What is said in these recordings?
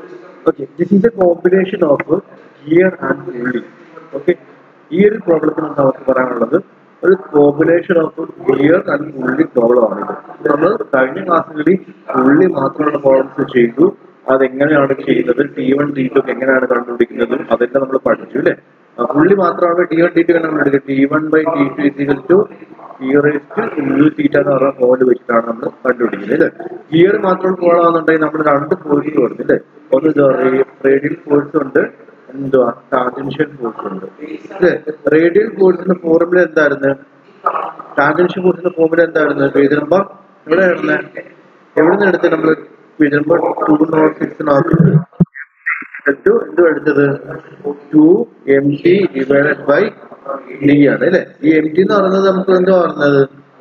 Okay this is a combination of gear and pulley okay ഈ ഒരു പ്രോബ്ലത്തിന് നമുക്ക് പറയാനുള്ളത് ഒരു combination of gear and pulley problem ആണ് ഇത് നമ്മൾ കഴിഞ്ഞ ക്ലാസ്സുകളിൽ പുള്ളി മാത്രമുള്ള പ്രോബ്ലംസ് ചെയ്തു അതെങ്ങനെയാണ് ചെയ്യുന്നത് ടി വൺ ടി ടു എങ്ങനെയാണ് കണ്ടുപിടിക്കുന്നതും അതെല്ലാം നമ്മൾ പഠിച്ചു അല്ലേ ആ, പുള്ളി മാത്രമാണ് ടി വൺ ടി ടു എങ്ങനെ കണ്ടുപിടിക്കുക T one by T two is equal to ഗിയറേസ്റ്റ് യു തീറ്റ എന്ന് പറഞ്ഞ ഫോമിൽ വെച്ചിട്ടാണ് നമ്മൾ കണ്ടുപിടിക്കുന്നത് അല്ലേ ഗിയർ മാത്രം പോകണമെന്നുണ്ടെങ്കിൽ നമ്മൾ രണ്ട് ഫോഴ്സ് കൊടുത്തു അല്ലേ ഒന്ന് റേഡിയൽ ഫോഴ്സ് ഉണ്ട് എന്തുവാ ടാൻജൻഷ്യൽ ഫോഴ്സ് ഉണ്ട് അല്ലേ റേഡിയൽ ഫോഴ്സിന്റെ ഫോർമുല എന്തായിരുന്നു ടാൻജൻഷ്യൽ ഫോഴ്സിന്റെ ഫോർമുല എന്തായിരുന്നു പേജ് നമ്പർ എവിടെ ഇടുന്നത് എവിടെ നിന്ന് എടുത്ത് നമ്മൾ പേജ് നമ്പർ ടു നോട്ട് സിക്സിനകത്ത് ടു എന്ത് എടുത്തത് two M T divided by D ആണ് അല്ലേ ഈ എം ടി എന്ന് പറയുന്നത് നമുക്ക് എന്തോ പറഞ്ഞത്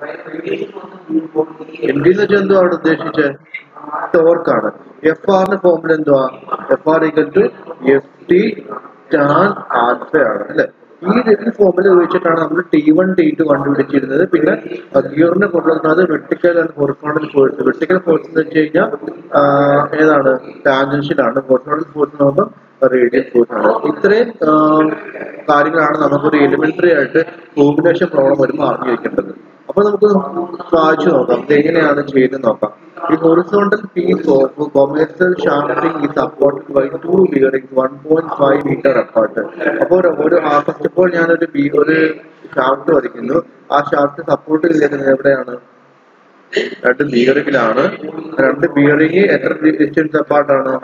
എം ടി എന്ന് വെച്ചാൽ എന്തോ അവിടെ ഉദ്ദേശിച്ചത് ടോർക്കാണ് എഫ് ആറിന്റെ ഫോമിൽ എന്തുവാ F R equal to F T tan alpha ആണ് അല്ലെ ഈ രണ്ട് ഫോമിൽ ഉപയോഗിച്ചിട്ടാണ് നമ്മൾ ടി വൺ ടി ടു കണ്ടുപിടിച്ചിരുന്നത് പിന്നെ ഗിയറിനെ കൊണ്ടുവന്നത് vertical and horizontal force vertical force എന്ന് വെച്ച് കഴിഞ്ഞാൽ ആഹ്, ഏതാണ് ടാൻജൻഷ്യൽ ആണ് ഹൊറിസോണ്ടൽ ഫോഴ്സ് നോക്കുമ്പോൾ റേഡിയൽ ഫോഴ്സ് ആണ് ഇത്രയും ആഹ്, കാര്യങ്ങളാണ് നമുക്കൊരു എലിമെന്ററി ആയിട്ട് കോമ്പിനേഷൻ പ്രോബ്ലം വരുമ്പോൾ അറിഞ്ഞു വെക്കേണ്ടത് അപ്പൊ നമുക്ക് വായിച്ചു നോക്കാം ഇത് എങ്ങനെയാണ് ചെയ്യുന്നത് നോക്കാം ഈ horizontal piece of commercial shafting ഈ supported by two bearing one point five metre apart അപ്പോൾ ഒരു- ഒരു ഫസ്റ്റ് ഓഫ് ഓൾ ഞാനൊരു ബി ഒരു ഷാഫ്റ്റ് വരയ്ക്കുന്നു ആ ഷാഫ്റ്റ് സപ്പോർട്ട് ചെയ്തിരിക്കുന്നത് എവിടെയാണ് രണ്ട് ബിയറിംഗിലാണ് രണ്ട് ബിയറിംഗ് എത്ര ഡിസ്റ്റൻസ് അപ്പാർട്ടാണ്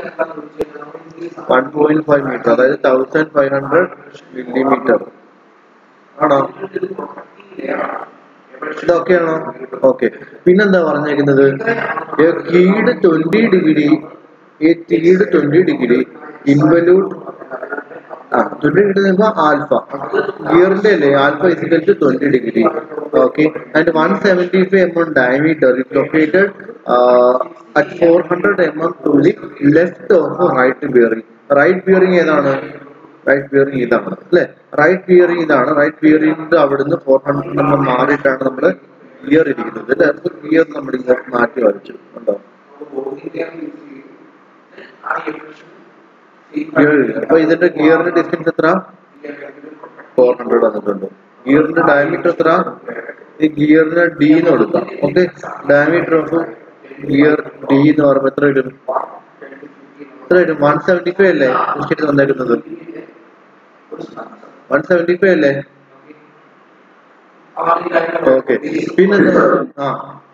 വൺ പോയിന്റ് ഫൈവ് മീറ്റർ അതായത് തൗസൻഡ് ഫൈവ് ഹൺഡ്രഡ് മില്ലിമീറ്റർ ആണോ ഇതൊക്കെയാണോ ഓക്കെ പിന്നെന്താ പറഞ്ഞേക്കുന്നത് കീട് ട്വന്റി ഡിഗ്രി ഈ കീട് ട്വന്റി ഡിഗ്രി ഇൻവല്യൂട്ട് ആ ട്വന്റി ഡിഗ്രി പറയുമ്പോൾ ആൽഫ ഗിയറിന്റെ അല്ലേ alpha is equal to twenty degree okay and one seventy five M M diameter it located at four hundred M M to the left of right bearing right bearing ഏതാണ് right bearing ഇതാണ് അല്ലെ right bearing ഇതാണ് right bearing അവിടുന്ന് four hundred നമ്മൾ മാറിയിട്ടാണ് നമ്മൾ gear ഇരിക്കുന്നത് അല്ലെ അപ്പൊ ഗിയർ നമ്മൾ ഇങ്ങോട്ട് മാറ്റി വരച്ചു ഉണ്ടോ ഗിയർ അപ്പൊ ഇതിന്റെ ഗിയറിന്റെ ഡിസ്റ്റൻസ് എത്ര ഫോർ ഹൺഡ്രഡ് വന്നിട്ടുണ്ട് ഗിയറിന്റെ ഡയമീറ്റർ എത്ര ഈ ഗിയറിന് ഡി എന്ന് കൊടുക്കാം okay diameter of gear D എന്ന് പറയുമ്പോൾ എത്ര വരും എത്ര വരും വൺ സെവൻറ്റി ഫൈവ് അല്ലേ ക്വസ്റ്റ്യൻ തന്നേക്കുന്നത് വൺ സെവൻറ്റി ഫൈവ് അല്ലേ ഓക്കെ പിന്നെന്താ ആ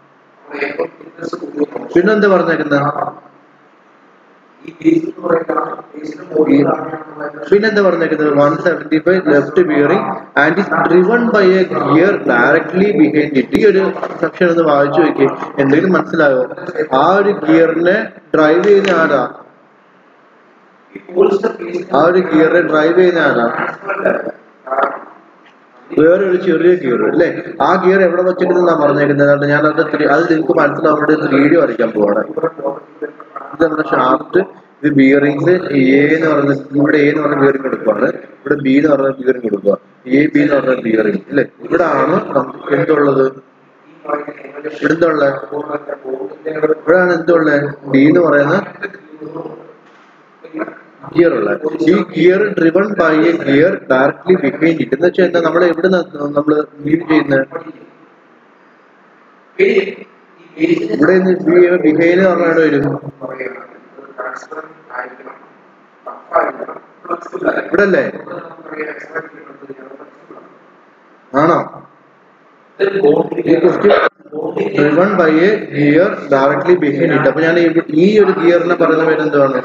പിന്നെന്താ പറഞ്ഞേക്കുന്നത് പിന്നെന്താ പറഞ്ഞേക്കുന്നത് one seventy five left bearing and is driven by a gear directly behind it ഈ ഒരു സെക്ഷൻ ഒന്ന് വായിച്ചു നോക്കി എന്തെങ്കിലും മനസ്സിലായോ ആ ഒരു ഗിയറിനെ ഡ്രൈവ് ചെയ്യുന്ന ആരാ ആ ഒരു ഗിയറെ ഡ്രൈവ് ചെയ്യുന്ന ആരാ വേറെ ഒരു ചെറിയ ഗിയർ അല്ലേ ആ ഗിയർ എവിടെ വെച്ചിട്ടുണ്ടെന്നാ പറഞ്ഞേക്കുന്നത് അതുകൊണ്ട് ഞാൻ അത് ത്രീ- അത് നിങ്ങൾക്ക് മനസ്സിലാവാൻ വേണ്ടി ഒരു വീഡിയോ വരയ്ക്കാൻ പോവാണ് ഇത് നമ്മുടെ ഷാഫ്റ്റ് ഇത് ബിയറിംഗ്സ് എ എന്ന് പറയുന്ന ഇവിടെ എ എന്ന് പറഞ്ഞ ബിയറിംഗ് എടുക്കുവാണ് ഇവിടെ ബി എന്ന് പറഞ്ഞ ബിയറിംഗ് എടുക്കുക എ ബി എന്ന് പറഞ്ഞ ബിയറിംഗ് അല്ലേ ഇവിടെ ആണ് നമുക്ക് എന്തുള്ളത് ഇവിടെ എന്തുള്ള ഇവിടെയാണ് എന്തുള്ളത് ഡി എന്ന് പറയുന്ന ഗിയർ ഉള്ളത് ഈ gear driven by a gear directly behind it എന്ന് വെച്ചാൽ എന്താ നമ്മൾ എവിടെ നമ്മൾ ലീവ് ചെയ്യുന്നത് ഇവിടെ ബിഹൈൻ എന്ന് പറഞ്ഞാൽ വരും ഇവിടെ അല്ലേ ആണോ ഈ question driven by a gear directly behind it അപ്പൊ ഞാൻ ഈ- ഈ ഒരു ഗിയറിനെ പറയുന്ന പേര് എന്താണ്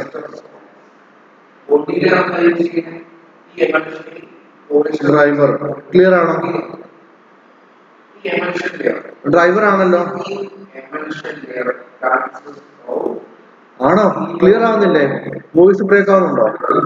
ഡ്രൈവർ ക്ലിയർ ആണോ ഡ്രൈവർ ആണല്ലോ ആണോ ക്ലിയർ ആവുന്നില്ലേ വോയിസ് ബ്രേക്ക് ആവുന്നുണ്ടോ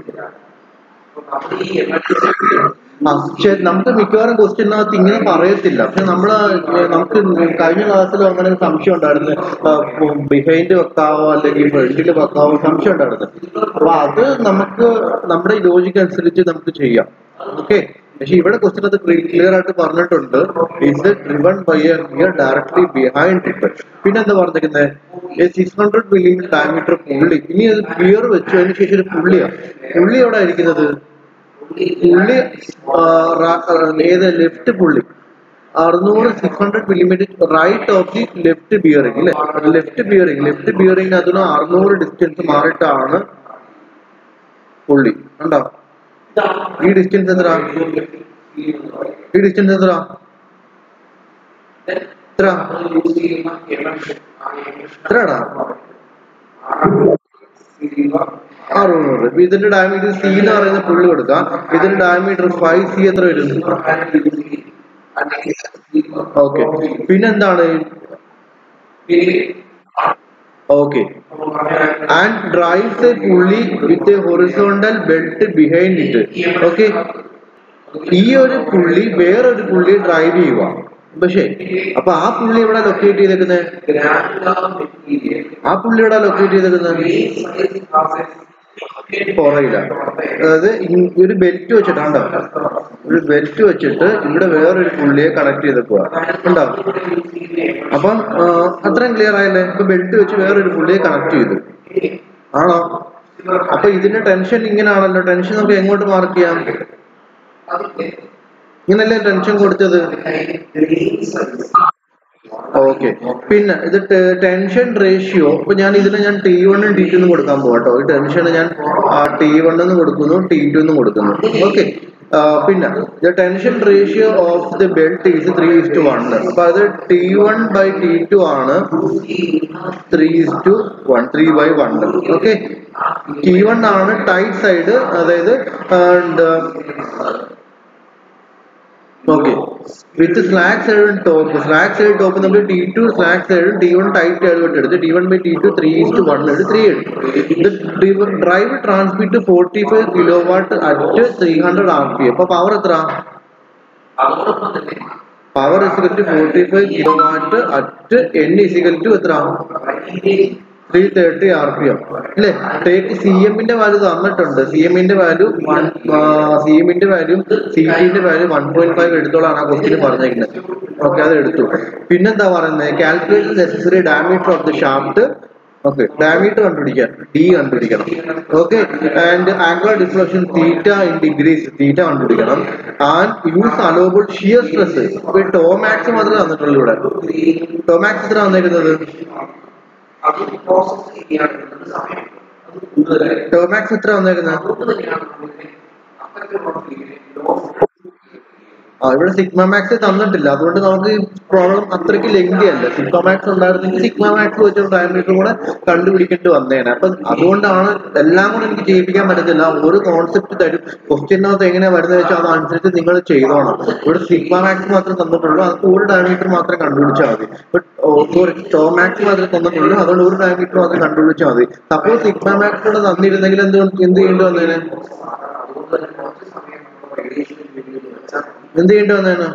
ആ ശരി നമുക്ക് മിക്കവാറും ക്വസ്റ്റ്യനകത്ത് ഇങ്ങനെ പറയത്തില്ല പക്ഷെ നമ്മള് നമുക്ക് കഴിഞ്ഞ ക്ലാസ്സിൽ അങ്ങനെ ഒരു സംശയം ഉണ്ടായിരുന്നു ബിഹൈൻഡ് വെക്കാവോ അല്ലെങ്കിൽ ഫ്രണ്ടിൽ വെക്കാവോ സംശയം ഉണ്ടായിരുന്നു അപ്പൊ അത് നമുക്ക് നമ്മുടെ ലോജിക്ക് അനുസരിച്ച് നമുക്ക് ചെയ്യാം ഓക്കെ പക്ഷെ ഇവിടെ ക്വസ്റ്റ്യൻ അത് ക്ലിയർ ആയിട്ട് പറഞ്ഞിട്ടുണ്ട് is driven by a gear directly behind it പിന്നെ എന്താ പറഞ്ഞിരിക്കുന്നത് സിക്സ് ഹൺഡ്രഡ് മില്ലിമീറ്റർ ഡയമീറ്റർ പുള്ളി ഇനി അത് ഗിയർ വെച്ചു അതിന് ശേഷം ഒരു പുള്ളിയാണ് പുള്ളി എവിടെ ഇരിക്കുന്നത് പുള്ളി ആ, റ- ആ, ഏത് ലെഫ്റ്റ് പുള്ളി അറുന്നൂറ് six hundred millimetre right of the left bearing അല്ലെ ലെഫ്റ്റ് ബിയറിംഗ് ലെഫ്റ്റ് ബിയറിംഗ് അതിന് അറുന്നൂറ് ഡിസ്റ്റൻസ് മാറിയിട്ടാണ് പുള്ളി കണ്ടോ ഈ ഡിസ്റ്റൻസ് എത്ര ഈ ഡിസ്റ്റൻസ് എത്ര എത്ര എത്രടാ അറുന്നൂറ് ഇപ്പൊ ഇതിന്റെ ഡയമീറ്റർ സി എന്ന് പറയുന്ന പുള്ളി കൊടുക്കാം ഇതിന്റെ ഡയമീറ്റർ ഫൈവ് സി എത്ര വരും ഓക്കെ പിന്നെന്താണ് okay and drives a pulley with a horizontal belt behind it okay ഈ ഒരു പുള്ളി വേറൊരു പുള്ളി ഡ്രൈവ് ചെയ്യുക പക്ഷേ അപ്പൊ ആ പുള്ളി എവിടെ ലൊക്കേറ്റ് ചെയ്തേക്കുന്നത് ആ പുള്ളി എവിടെ ലൊക്കേറ്റ് ചെയ്തേക്കുന്നത് പുറയില്ല അതായത് ഇ- ഒരു ബെൽറ്റ് വെച്ചിട്ടാണ്ടോ ഒരു ബെൽറ്റ് വെച്ചിട്ട് ഇവിടെ വേറൊരു പുള്ളിയെ കണക്ട് ചെയ്തേക്കുക ഉണ്ടോ അപ്പം ആ, അത്രയും ക്ലിയർ ആയല്ലേ ഇപ്പൊ ബെൽറ്റ് വെച്ച് വേറൊരു പുള്ളിയെ കണക്ട് ചെയ്തു ആണോ അപ്പൊ ഇതിന്റെ ടെൻഷൻ ഇങ്ങനെയാണല്ലോ ടെൻഷൻ നമുക്ക് എങ്ങോട്ട് മാർക്ക് ചെയ്യാം ഇങ്ങനല്ലേ ടെൻഷൻ കൊടുത്തത് ഓക്കെ പിന്നെ ഇത് ടെൻഷൻ റേഷ്യോ ഇപ്പൊ ഞാൻ ഇതിന് ഞാൻ ടി വണ്ണും ടി ടു കൊടുക്കാൻ പോകാം കേട്ടോ ഈ ടെൻഷൻ ഞാൻ ടി വൺ എന്ന് കൊടുക്കുന്നു ടി ടു എന്ന് കൊടുക്കുന്നു ഓക്കെ പിന്നെ the tension ratio of the belt is three is to one അപ്പൊ അത് T one by T two ആണ് three is to one three by one okay T one ആണ് tight side അതായത് okay with slack side top slack side top നമ്മൾ T two slack side T one tight ആയിട്ട് എടുത്ത് T one by T two three is to one എടുത്ത് three എടുത്തു drive transmit forty five kilowatt at three hundred R P അപ്പൊ power എത്ര power is equal to forty five kilowatt at N is equal to എത്ര three thirty R P M അല്ലേ take C എമ്മിന്റെ value തന്നിട്ടുണ്ട് C എമ്മിന്റെ value one C എമ്മിന്റെ value C ടിന്റെ value one point five എടുത്തോളാണ് ആ ക്വസ്റ്റിന് പറഞ്ഞേക്കുന്നത് ഓക്കെ അത് എടുത്തു പിന്നെന്താ പറയുന്നത് calculate necessary diameter of the shaft okay diameter കണ്ടുപിടിക്കാൻ ഡി കണ്ടുപിടിക്കണം okay and angular deflection theta in degrees theta കണ്ടുപിടിക്കണം and use allowable shear stress ഇപ്പൊ ടോമാക്സ് മാത്രമേ തന്നിട്ടുള്ളൂ ഇവിടെ ടോമാക്സ് എത്ര തന്നേക്കുന്നത് ടോമാക്സ് എത്ര വന്നേക്കുന്നത് ആ ഇവിടെ സിഗ്മ മാക്സ് തന്നിട്ടില്ല അതുകൊണ്ട് നമുക്ക് പ്രോബ്ലം അത്രയ്ക്ക് ലെങ്തി അല്ല സിഗ്മ മാക്സ് ഉണ്ടായിരുന്നെങ്കിൽ സിഗ്മ മാക്സ് വെച്ച ഡയമീറ്റർ കൂടെ കണ്ടുപിടിക്കേണ്ടി വന്നേനെ അപ്പൊ അതുകൊണ്ടാണ് എല്ലാം കൂടെ എനിക്ക് ചെയ്യിപ്പിക്കാൻ പറ്റത്തില്ല ഒരു കോൺസെപ്റ്റ് തരും ക്വസ്റ്റ്യനകത്ത് എങ്ങനെയാ വരുന്നത് വെച്ചാൽ അതനുസരിച്ച് നിങ്ങൾ ചെയ്തോണം ഇവിടെ സിഗ്മ മാക്സ് മാത്രമേ തന്നിട്ടുള്ളൂ അത് ഒരു ഡയമീറ്റർ മാത്രം കണ്ടുപിടിച്ചാൽ മതി സോറി ടോ മാക്സ് മാത്രമേ തന്നിട്ടുള്ളൂ അതുകൊണ്ട് ഒരു ഡയമീറ്റർ മാത്രം കണ്ടുപിടിച്ചാൽ മതി സപ്പോസ് സിഗ്മ മാക്സ് കൂടെ തന്നിരുന്നെങ്കിൽ എന്ത് എന്ത് ചെയ്യേണ്ടി വന്നേനെ എന്ത് ചെയ്യേണ്ടി വന്നേനെ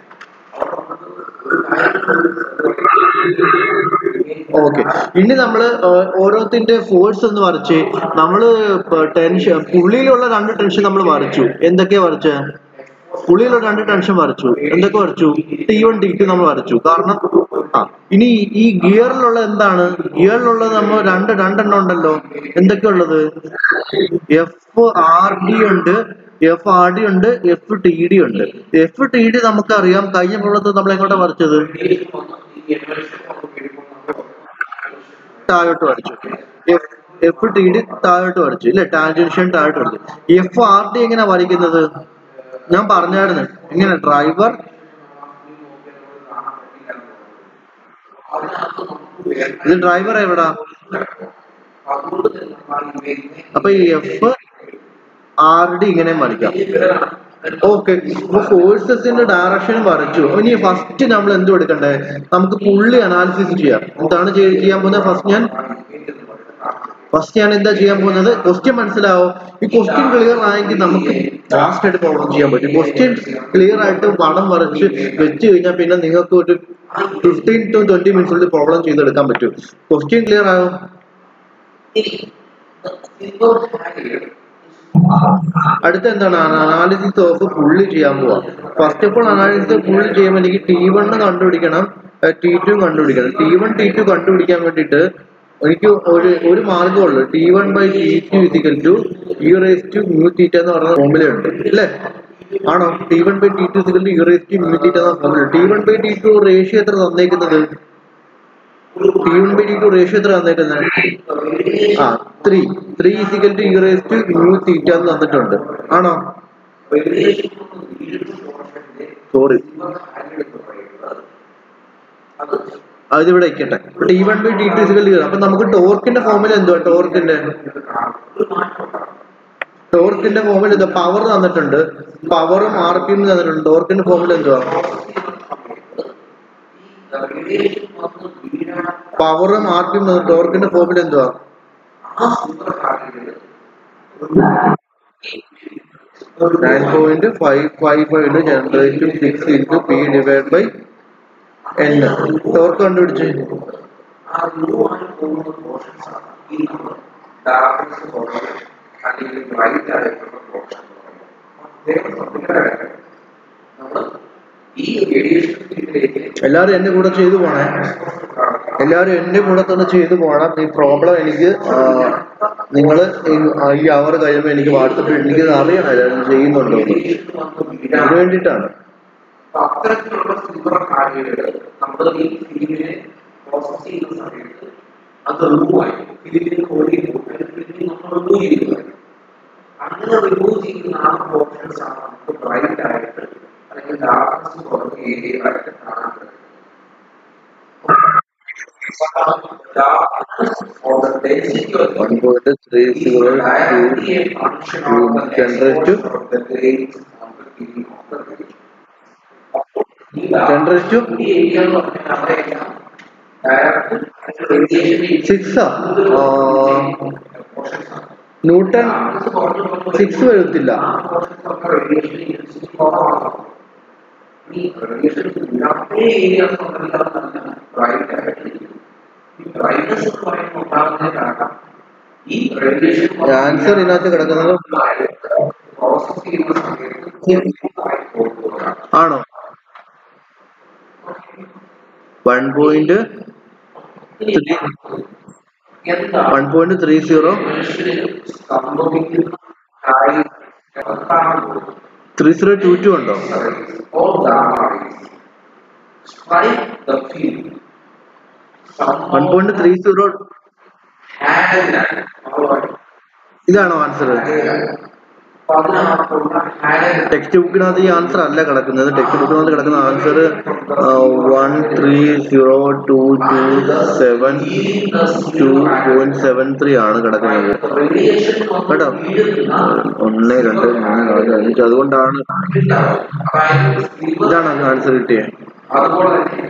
ഓക്കെ ഇനി നമ്മള് ഏർ ഓരോത്തിന്റെ ഫോഴ്സ് ഒന്ന് വരച്ച് നമ്മള് ടെൻഷൻ പുള്ളിയിലുള്ള രണ്ട് ടെൻഷൻ നമ്മൾ വരച്ചു എന്തൊക്കെയാ വരച്ച പുള്ളിയിലുള്ള രണ്ട് ടെൻഷൻ വരച്ചു എന്തൊക്കെ വരച്ചു ടി വൺ ടി ടു നമ്മൾ വരച്ചു കാരണം ആ ഇനി ഈ ഗിയറിലുള്ള എന്താണ് ഗിയറിലുള്ളത് നമ്മൾ രണ്ട് രണ്ടെണ്ണം ഉണ്ടല്ലോ എന്തൊക്കെയാ ഉള്ളത് എഫ് ആർ ഡി ഉണ്ട് എഫ് ആർ ഡി ഉണ്ട് എഫ് ടി ഡി ഉണ്ട് എഫ് ടി ഡി നമുക്കറിയാം കഴിഞ്ഞ പ്രോബ്ലത്തിൽ നമ്മൾ എങ്ങോട്ടാ വരച്ചത് താഴോട്ട് വരച്ചു എഫ് ടി ഡി താഴോട്ട് വരച്ചു ഇല്ലേ ടാൻജൻഷൻ താഴോട്ട് വരച്ചു എഫ് ആർ ഡി എങ്ങനെ വരയ്ക്കുന്നത് ഞാൻ പറഞ്ഞായിരുന്നു ഇങ്ങനെ ഡ്രൈവർ ഇത് ഡ്രൈവർ എവിടാ അപ്പൊ ഈ എഫ് ആർ ഡി ഇങ്ങനെ വരയ്ക്കാം ഓക്കെ അപ്പൊ ഫോഴ്സസിന്റെ ഡയറക്ഷൻ വരച്ചു ഇനി ഫസ്റ്റ് നമ്മൾ എന്ത് എടുക്കണ്ടേ നമുക്ക് പുള്ളി അനാലിസിസ് ചെയ്യാം എന്താണ് ചെയ്യ- ചെയ്യാൻ പോകുന്നത് ഫസ്റ്റ് ഞാൻ ഫസ്റ്റ് ഞാൻ എന്താ ചെയ്യാൻ പോകുന്നത് ക്വസ്റ്റ്യൻ മനസ്സിലാവോ ഈ ക്വസ്റ്റ്യൻ ക്ലിയർ ആയെങ്കിൽ നമുക്ക് ലാസ്റ്റ് ആയിട്ട് പ്രോബ്ലം ചെയ്യാൻ പറ്റും ക്വസ്റ്റ്യൻ ക്ലിയർ ആയിട്ട് പടം വരച്ച് വെച്ച് കഴിഞ്ഞാൽ പിന്നെ നിങ്ങൾക്ക് ഒരു ഫിഫ്റ്റീൻ ടു ട്വന്റി മിനിറ്റ്സിനുള്ളിൽ പ്രോബ്ലം ചെയ്തെടുക്കാൻ പറ്റും ക്വസ്റ്റ്യൻ ക്ലിയർ ആയോ അടുത്ത എന്താണ് അനാലിസിസ് ഓഫ് പുള്ളി ചെയ്യാൻ പോവാ first of all analysis pulley ചെയ്യുമ്പോൾ എനിക്ക് ടി വൺ കണ്ടുപിടിക്കണം ടി ടു കണ്ടുപിടിക്കണം ടി വൺ ടി ടു കണ്ടുപിടിക്കാൻ വേണ്ടിയിട്ട് എനിക്ക് ഒരു ഒരു മാർഗ്ഗമുള്ളൂ T one by T two is equal to e raise to mu theta എന്ന് പറയുന്ന ഫോമുല ഉണ്ട് അല്ലേ ആണോ T one by T two is equal to e raise to mu theta എന്ന formula T one by T two ratio എത്ര തന്നേക്കുന്നത് T one by T two ratio എത്ര തന്നേക്കുന്നത് ആ three three is equal to e raise to mu theta എന്ന് തന്നിട്ടുണ്ട് ആണോ sorry അതിവിടെ വയ്ക്കട്ടെ T one by T two is equal അപ്പൊ നമുക്ക് ടോർക്കിന്റെ ഫോമിൽ എന്തുവാ ടോർക്കിന്റെ ടോർക്കിന്റെ ഫോമിൽ എന്താ പവർ തന്നിട്ടുണ്ട് പവറും ആർ പി എം തന്നിട്ടുണ്ട് ടോർക്കിന്റെ ഫോമിൽ എന്തുവാ പവറും ആർ പി എം ടോർക്കിന്റെ ഫോമിൽ എന്തുവാ nine point five five five into generate six into P divide by N torque കണ്ടുപിടിച്ച് എല്ലാവരും എന്റെ കൂടെ ചെയ്തു പോണേ എല്ലാവരും എന്റെ കൂടെ തന്നെ ചെയ്തു പോകണം ഈ പ്രോബ്ലം എനിക്ക് നിങ്ങൾ ഈ അവർ കഴിയുമ്പോൾ എനിക്ക് വാട്സപ്പിൽ എനിക്ക് അറിയണം എല്ലാവരും ചെയ്യുന്നുണ്ടോ എന്ന്. അതിന് വേണ്ടിയിട്ടാണ് അത്തരത്തിലുള്ള സിൽവർ ഹാർഡ്വെയറുകൾ നമ്മൾ ഈ ഫിലിമിനെ പ്രോസസ് ചെയ്യുന്ന സമയത്ത് അത് റിമൂവ് ആയി ഫിലിമിന് ഓടി ഫിലിമിന് നമ്മൾ റിമൂവ് ചെയ്യുക അങ്ങനെ റിമൂവ് ചെയ്യുന്ന ആ ഓപ്ഷൻസ് ആണ് നമുക്ക് ബ്രൈറ്റ് ആയിട്ട് അല്ലെങ്കിൽ ഡാർക്ക്നെസ് കുറഞ്ഞ ഏരിയ ആയിട്ട് കാണാൻ കഴിയും Darkness or the density of one point three zero directly a function of the ten raised to exposure of the grains of the film of the grain. Ten raised ഈ area എന്ന് പറഞ്ഞാൽ അവിടെ എല്ലാം direct radiation സിക്സാ newton six വരത്തില്ല answer ഇതിനകത്ത് കിടക്കുന്നത് ആണോ one point one point three zero three zero two two ഉണ്ടോ വൺ പോയിന്റ് ത്രീ സീറോ ഇതാണോ ആൻസർ ടെക്സ്റ്റ് ബുക്കിനകത്ത് ഈ ആൻസർ അല്ല കിടക്കുന്നത് ടെക്സ്റ്റ് ബുക്കിനകത്ത് കിടക്കുന്ന answer one three zero two two seven two point seven three ആണ് കിടക്കുന്നത് കേട്ടോ ഒന്ന് രണ്ട് മൂന്ന് നാല് അഞ്ച് അതുകൊണ്ടാണ് ഇതാണ് ആൻസർ കിട്ടിയത് അതുപോലെ തന്നെ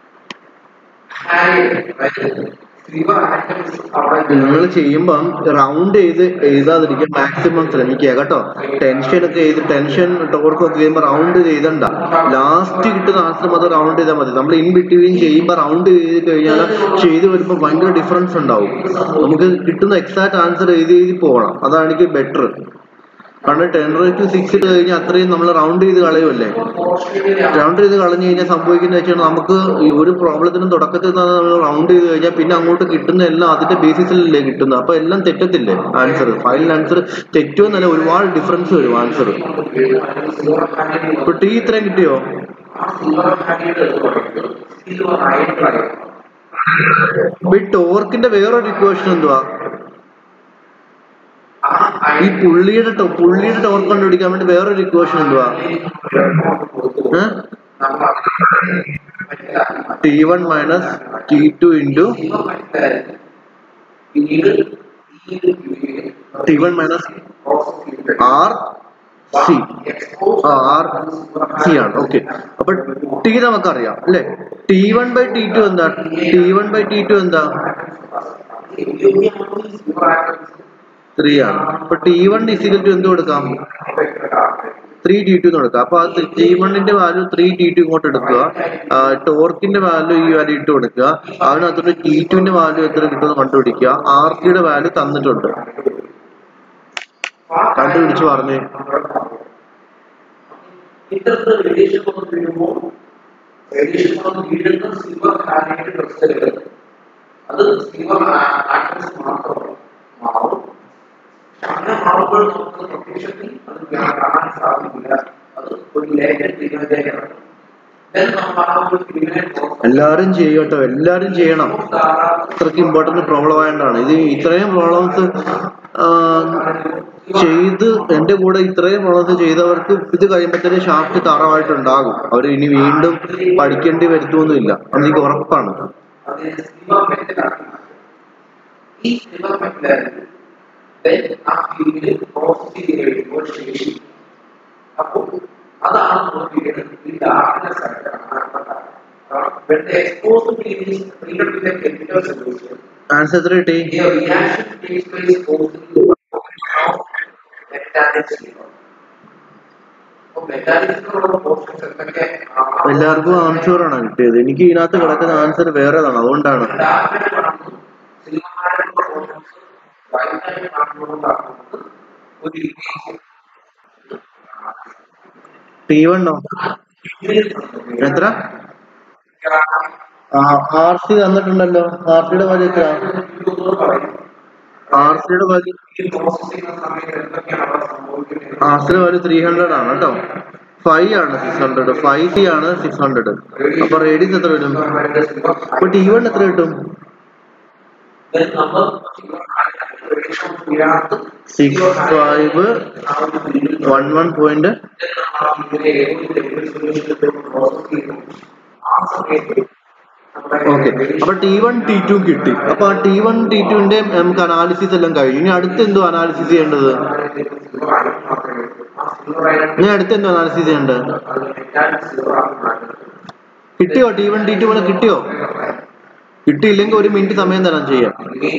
നിങ്ങൾ ചെയ്യുമ്പം റൗണ്ട് ചെയ്ത് എഴുതാതിരിക്കാൻ മാക്സിമം ശ്രമിക്കുക കേട്ടോ ടെൻഷൻ ഒക്കെ ചെയ്ത് ടെൻഷൻ ടോർക്ക് ഒക്കെ ചെയ്യുമ്പോൾ റൗണ്ട് ചെയ്തണ്ട ലാസ്റ്റ് കിട്ടുന്ന ആൻസർ മാത്രം റൗണ്ട് ചെയ്താൽ മതി നമ്മൾ ഇൻ ബിറ്റ്വീൻ ചെയ്യുമ്പോൾ റൗണ്ട് ചെയ്ത് കഴിഞ്ഞാൽ ചെയ്ത് വരുമ്പോൾ ഭയങ്കര ഡിഫറൻസ് ഉണ്ടാവും നമുക്ക് കിട്ടുന്ന എക്സാക്ട് ആൻസർ എഴുതി എഴുതി പോകണം അതാണ് എനിക്ക് ബെറ്റർ കാരണം ടെൻ റേറ്റ് സിക്സ് ഇട്ട് കഴിഞ്ഞാൽ അത്രയും നമ്മൾ റൗണ്ട് ചെയ്ത് കളയുമല്ലേ റൗണ്ട് ചെയ്ത് കളഞ്ഞു കഴിഞ്ഞാൽ സംഭവിക്കുന്നത് വെച്ചാൽ നമുക്ക് ഈ ഒരു പ്രോബ്ലത്തിനും തുടക്കത്തിൽ തന്നെ നമ്മൾ റൗണ്ട് ചെയ്ത് കഴിഞ്ഞാൽ പിന്നെ അങ്ങോട്ട് കിട്ടുന്ന എല്ലാം അതിന്റെ ബേസിസിലല്ലേ കിട്ടുന്നത് അപ്പൊ എല്ലാം തെറ്റത്തില്ലേ ആൻസർ ഫൈനൽ ആൻസർ തെറ്റുമെന്നല്ല ഒരുപാട് ഡിഫറൻസ് വരും ആൻസർ ഇപ്പൊ ടി ഇത്രയും കിട്ടിയോ ഇപ്പൊ ഈ ടോർക്കിന്റെ വേറൊരു ഇക്വേഷൻ എന്തുവാ ഈ പുള്ളിയുടെ ടോ- പുള്ളിയുടെ ടോർക്ക് കണ്ടുപിടിക്കാൻ വേണ്ടി വേറൊരു ഇക്വേഷൻ എന്തുവാ T one minus T two into T one minus R C R C ആണ് ഓക്കെ അപ്പൊ ടി നമുക്കറിയാം അല്ലെ T one by T two എന്താ T one by T two എന്താ ത്രീ ആണ് അപ്പൊ ടി വൺ ഇസിക്കൽ ടു എന്ത് കൊടുക്കാം ത്രീ ടി ടു എന്ന് കൊടുക്കുക അപ്പൊ ആ ടി വണ്ണിന്റെ വാല്യൂ ത്രീ ടി ടു ഇങ്ങോട്ട് എടുക്കുക ടോർക്കിന്റെ വാല്യൂ ഈ വാല്യൂ ഇട്ട് കൊടുക്കുക അതിനകത്തോട്ട് ടി ടുവിന്റെ വാല്യൂ എത്ര കിട്ടുമെന്ന് കണ്ടുപിടിക്കുക ആർ സിയുടെ വാല്യൂ തന്നിട്ടുണ്ട് കണ്ടുപിടിച്ച് പറഞ്ഞേ. ഇത്തരത്തിൽ റേഡിയേഷൻ വന്ന് വീഴുമ്പോൾ റേഡിയേഷൻ വന്ന് വീഴുന്ന സിൽവർ ഹാലൈഡ് ക്രിസ്റ്റലുകൾ അത് സിൽവർ ആറ്റംസ് മാത്രമാണ് മാറും പക്ഷെ അങ്ങനെ മാറുമ്പോൾ നമുക്ക് പ്രത്യക്ഷത്തിൽ അത് കാണാൻ സാധിക്കില്ല അത് ഒരു ലേറ്റന്റ് ഇമേജാണ് Then നമ്മൾ ആ ഒരു ഇമേജ് എല്ലാരും ചെയ്യട്ടോ എല്ലാരും ചെയ്യണം അത്രയ്ക്ക് ഇമ്പോർട്ടന്റ് പ്രോബ്ലം ആയതുകൊണ്ടാണ് ഇത് ഇത്രയും പ്രോബ്ലംസ് ചെയ്ത് എന്റെ കൂടെ ഇത്രയും പ്രോബ്ലംസ് ചെയ്തവർക്ക് ഇത് കഴിയുമ്പോഴത്തേന് ഷാഫ്റ്റ് തറവായിട്ടുണ്ടാകും അവർ ഇനി വീണ്ടും പഠിക്കേണ്ടി വരുത്തുമൊന്നുമില്ല അതെനിക്ക് ഉറപ്പാണ് അത് സിൽവർ മെറ്റലാണ് ഈ സിൽവർ മെറ്റലായിരുന്നു then ആ ഫീൽഡിൽ പ്രോസസ് ചെയ്ത് കഴിയുമ്പോൾ ശേഷി അപ്പോൾ അതാണ് നമുക്ക് ഈ ഡാർക്ക്നെസ് ആയിട്ട് കാണപ്പെടുന്നത് when the exposed field is treated with a chemical solution answer എത്ര കിട്ടി a reaction takes place causing the formation of metallic silver അപ്പോൾ metallic silver ഉള്ള portions എന്തൊക്കെ എല്ലാവർക്കും ആൻസർ ആണ് കിട്ടിയത് എനിക്ക് ഇതിനകത്ത് കിടക്കുന്ന ആൻസർ വേറെതാണ് അതുകൊണ്ടാണ് ഡാർക്കിനെ കാണുന്നു സിനിമയുടെ portions വൈറ്റായിട്ട് കാണുന്നതുകൊണ്ടാണ് ഒരു ഇമേജ് ടി വണ്ണോ എത്ര ആർ സി തന്നിട്ടുണ്ടല്ലോ ആർ സിയുടെ വാല്യൂ എത്ര ആർ സിയുടെ വാല്യൂ ആർ സിയുടെ വാല്യൂ ത്രീ ഹൺഡ്രഡ് ആണ് കേട്ടോ ഫൈവ് ആണ് സിക്സ് ഹൺഡ്രഡ് ഫൈവ് സി ആണ് സിക്സ് ഹൺഡ്രഡ് അപ്പൊ റേഡിയസ് എത്ര വരും അപ്പൊ ടി വൺ എത്ര കിട്ടും six five one one point okay അപ്പൊ ടി വൺ ടി ടു കിട്ടി അപ്പൊ ആ ടി വൺ ടി ടുവിന്റെ നമുക്ക് അനാലിസിസ് എല്ലാം കഴിഞ്ഞു ഇനി അടുത്ത് എന്തോ അനാലിസിസ് ചെയ്യേണ്ടത് ഇനി അടുത്ത് എന്തോ അനാലിസിസ് ചെയ്യേണ്ടത് കിട്ടിയോ ടി വൺ ടി ടു പോലെ കിട്ടിയോ കിട്ടിയില്ലെങ്കിൽ ഒരു മിനിറ്റ് സമയം തരാൻ ചെയ്യാം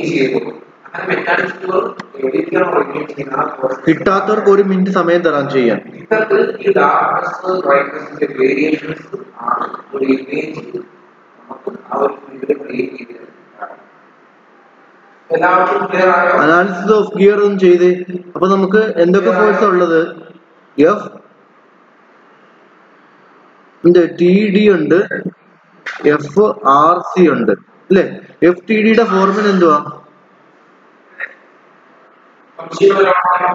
കിട്ടാത്തവർക്ക് ഒരു മിനിറ്റ് സമയം തരാൻ ചെയ്യാം ഇത്തരത്തിൽ ഈ ഡാർക്ക്നെസ് ബ്രൈറ്റ്നെസിന്റെ വേരിയേഷൻസ് ആണ് ഒരു ഇമേജ് നമുക്ക് ആ ഒരു ഫീൽഡിൽ ക്രിയേറ്റ് ചെയ്തത് എല്ലാവർക്കും ക്ലിയർ ആയോ അനാലിസിസ് ഓഫ് ഗിയർ ഒന്നും ചെയ്തേ അപ്പൊ നമുക്ക് എന്തൊക്കെ ഫോഴ്സ് ഉള്ളത് എഫ് ടി ഡി ഉണ്ട് എഫ് ആർ സി ഉണ്ട് അല്ലേ എഫ് ടി ഡിയുടെ ഫോർമുല എന്തുവാ സംശയമുള്ളവരാണോ?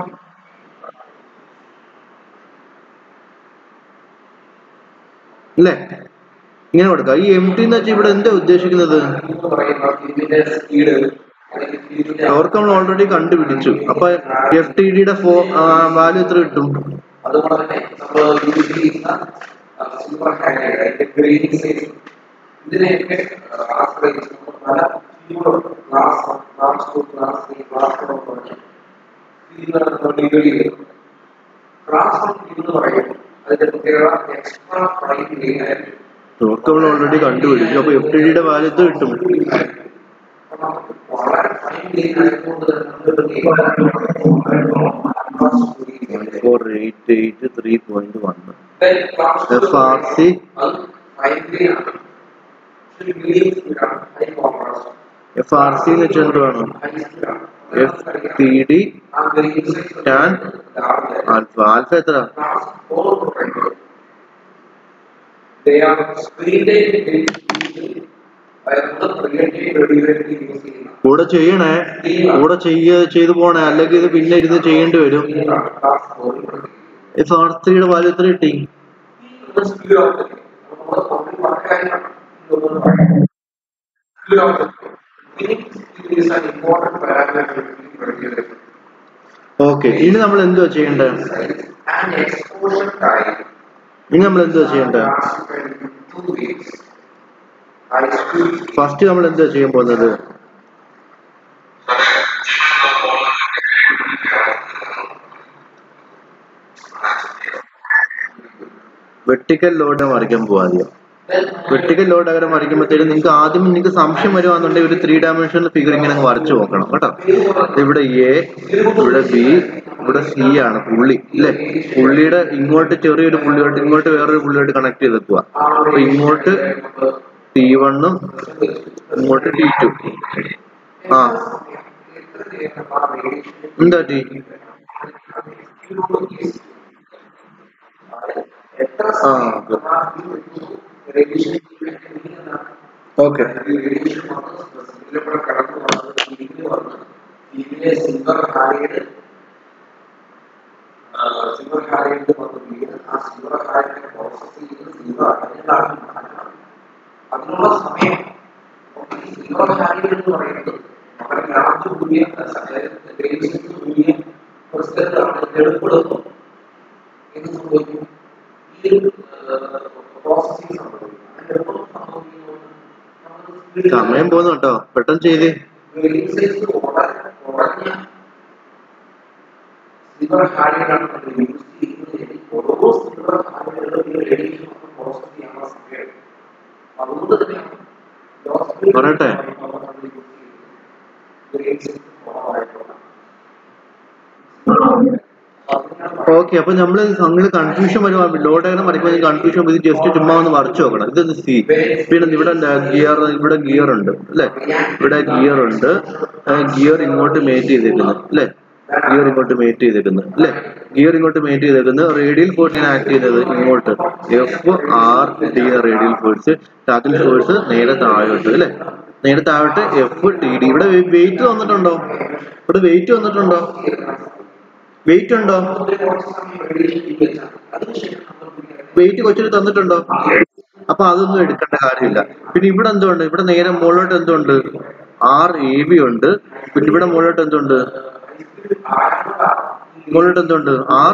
അല്ലേ ഇങ്ങനെ കൊടുക്കാം ഈ എം ടി എന്ന് വെച്ചാൽ ഇവിടെ എന്താ ഉദ്ദേശിക്കുന്നത് എന്ന് പറയുന്ന ഇതിന്റെ സ്പീഡ് അല്ലെങ്കിൽ ഫീൽഡിന്റെ അവർക്ക് നമ്മൾ ഓൾറെഡി കണ്ടുപിടിച്ചു അപ്പൊ എഫ് ടി ഡിയുടെ ഫോ വാല്യൂ എത്ര കിട്ടും അതുകൊണ്ട് തന്നെ നമ്മൾ യൂസ് ചെയ്യുന്ന സൂപ്പർ ഹാൻഡ് അതിന്റെ ഗ്രേഡിംഗ് സൈസ് ഇതിനെയൊക്കെ ആശ്രയിച്ച് നമ്മൾ പല ഫീൽഡുകളുണ്ട് class class two class three class four പറഞ്ഞ് ഫീൽഡുകൾ നമ്മൾ ഡിവൈഡ് ചെയ്തു ക്ലാസ് വൺ ഫീൽഡ് എന്ന് പറയുമ്പോൾ അതിന്റെ പ്രത്യേകത എക്സ്ട്രാ ഫൈൻ ഗെയിൻ ആയിരുന്നു അവർക്ക് നമ്മൾ ഓൾറെഡി കണ്ടുപിടിച്ചു അപ്പൊ എഫ് ടി ഡിയുടെ വാല്യൂ എത്ര കിട്ടും അപ്പൊ നമുക്ക് വളരെ ഫൈൻ ഗെയിൻ ആയതുകൊണ്ട് തന്നെ നമ്മൾ four eight eight three point one class F R C അത് ഫൈൻ ഗെയിൻ ആണ് പക്ഷെ മീഡിയം സ്പീഡാണ് high commerce F R C എന്ന് വെച്ചാൽ എന്ത് വേണം ഹൈ സ്പീഡാണ് F T D tan alpha alpha എത്ര They are screened in ചെയ്യുന്ന കൂടെ ചെയ്യണേ കൂടെ ചെയ്യ ചെയ്തു പോണേ അല്ലെങ്കിൽ ഇത് പിന്നെ ഇരുന്ന് ചെയ്യേണ്ടി വരും എഫ് ആർ സിയുടെ വാല്യൂ എത്ര കിട്ടി ഓക്കെ ഇനി നമ്മൾ എന്തുവാ ചെയ്യേണ്ടത് ഇനി നമ്മൾ എന്തുവാ ചെയ്യേണ്ടത് ഫസ്റ്റ് നമ്മൾ എന്തുവാ ചെയ്യാൻ പോകുന്നത് വെർട്ടിക്കൽ ലോഡ് മറിക്കാൻ പോവാദ്യം വെർട്ടിക്കൽ ലോഡ് അങ്ങനെ മറിക്കുമ്പോഴത്തേക്കും നിങ്ങൾക്ക് ആദ്യം നിങ്ങൾക്ക് സംശയം വരുവാന്നുണ്ടെങ്കിൽ ഒരു ത്രീ ഡയമെൻഷണൽ ഫിഗർ ഇങ്ങനെ അങ്ങ് വരച്ചു നോക്കണം കേട്ടോ ഇവിടെ എ ഇവിടെ ബി ഇവിടെ സി ആണ് പുള്ളി ഇല്ലേ പുള്ളിയുടെ ഇങ്ങോട്ട് ചെറിയൊരു പുള്ളിയോട്ട് ഇങ്ങോട്ട് വേറൊരു പുള്ളിയോട്ട് കണക്ട് ചെയ്തെക്കുക അപ്പൊ ഇങ്ങോട്ട് ടി വണ്ണും ഇങ്ങോട്ട് ടി ടു ആ എന്താ ടി എത്ര ആ, സമയം റേഡിയേഷൻ ഓക്കെ റേഡിയേഷൻ വന്ന് സിലിലൂടെ കടന്നു വന്നത് ഫീലിൽ വന്ന് ഫീലിലെ സിൽവർ ഹാരയുടെ സിൽവർ ഹാരയുടെ വന്ന് വീണ് ആ സിൽവർ ഹാരയുടെ പ്രോസസ് ചെയ്ത് സിൽവർ അതിനാണ് മാറ്റണം അതിനുള്ള സമയം അപ്പൊ ഈ സിൽവർ ഹാരയുടെ എന്ന് പറയുന്നത് നമ്മുടെ ഗ്രാമത്തിൽ കൂടിയ ഗ്രേസിന് കൂടിയ പ്രസിഡന്റാണ് തെളിപ്പെടുന്നു എന്ന് സംഭവിക്കും ഈ ഒരു പ്രോസസ്സിംഗ് സംഭവിക്കും അങ്ങനെ എളുപ്പം സംഭവിക്കുന്നത് നമുക്ക് സമയം പോകുന്നു കേട്ടോ പെട്ടെന്ന് ചെയ്തേ ഗ്രെയിൻ സൈസ് വളരെ കുറഞ്ഞ സിൽവർ ഹാരികളാണ് നമ്മൾ യൂസ് ചെയ്യുന്നത് ഓരോ സിൽവർ ഹാരികളും ഈ റേഡിയേഷൻ പ്രോസസ് ചെയ്യാനുള്ള സമയം അതുകൊണ്ട് തന്നെയാണ് പറയട്ടെ. ഗ്രെയിൻ സൈസ് കുറവായിട്ടുള്ള ഓക്കെ അപ്പൊ നമ്മള് അങ്ങനെ കൺഫ്യൂഷൻ വരുവാ ലോ ഡയഗ്രാം വരയ്ക്കുമ്പോൾ കൺഫ്യൂഷൻ ഇത് ജസ്റ്റ് ചുമ്മാ ഒന്ന് വരച്ചു നോക്കണം ഇതൊന്ന് സി പിന്നെ ഇവിടെ ഗിയർ ഇവിടെ ഗിയർ ഉണ്ട് അല്ലെ ഇവിടെ ഗിയർ ഉണ്ട് ഗിയർ ഇങ്ങോട്ട് മേറ്റ് ചെയ്തേക്കുന്നു അല്ലെ ഗിയർ ഇങ്ങോട്ട് മേറ്റ് ചെയ്തേക്കുന്നു അല്ലെ ഗിയർ ഇങ്ങോട്ട് മേറ്റ് ചെയ്തേക്കുന്നു റേഡിയൽ ഫോഴ്സിനെ ആക്ട് ചെയ്യുന്നത് ഇങ്ങോട്ട് F R D radial force ടാക്കിൽ ഫോഴ്സ് നേരെ താഴോട്ട് അല്ലെ നേരെ താഴോട്ട് എഫ് ടി ഡി ഇവിടെ വെയിറ്റ് വന്നിട്ടുണ്ടോ ഇവിടെ വെയിറ്റ് വന്നിട്ടുണ്ടോ വെയിറ്റ് ഉണ്ടോ വെയിറ്റ് കൊച്ചിന് തന്നിട്ടുണ്ടോ അപ്പൊ അതൊന്നും എടുക്കേണ്ട കാര്യമില്ല പിന്നെ ഇവിടെ എന്തുണ്ട് ഇവിടെ നേരെ മുകളിലോട്ട് എന്തുണ്ട് ആർ എ ബി ഉണ്ട് പിന്നെ ഇവിടെ മുകളിലോട്ട് എന്തുണ്ട് മുകളിലോട്ട് എന്തുണ്ട് ആർ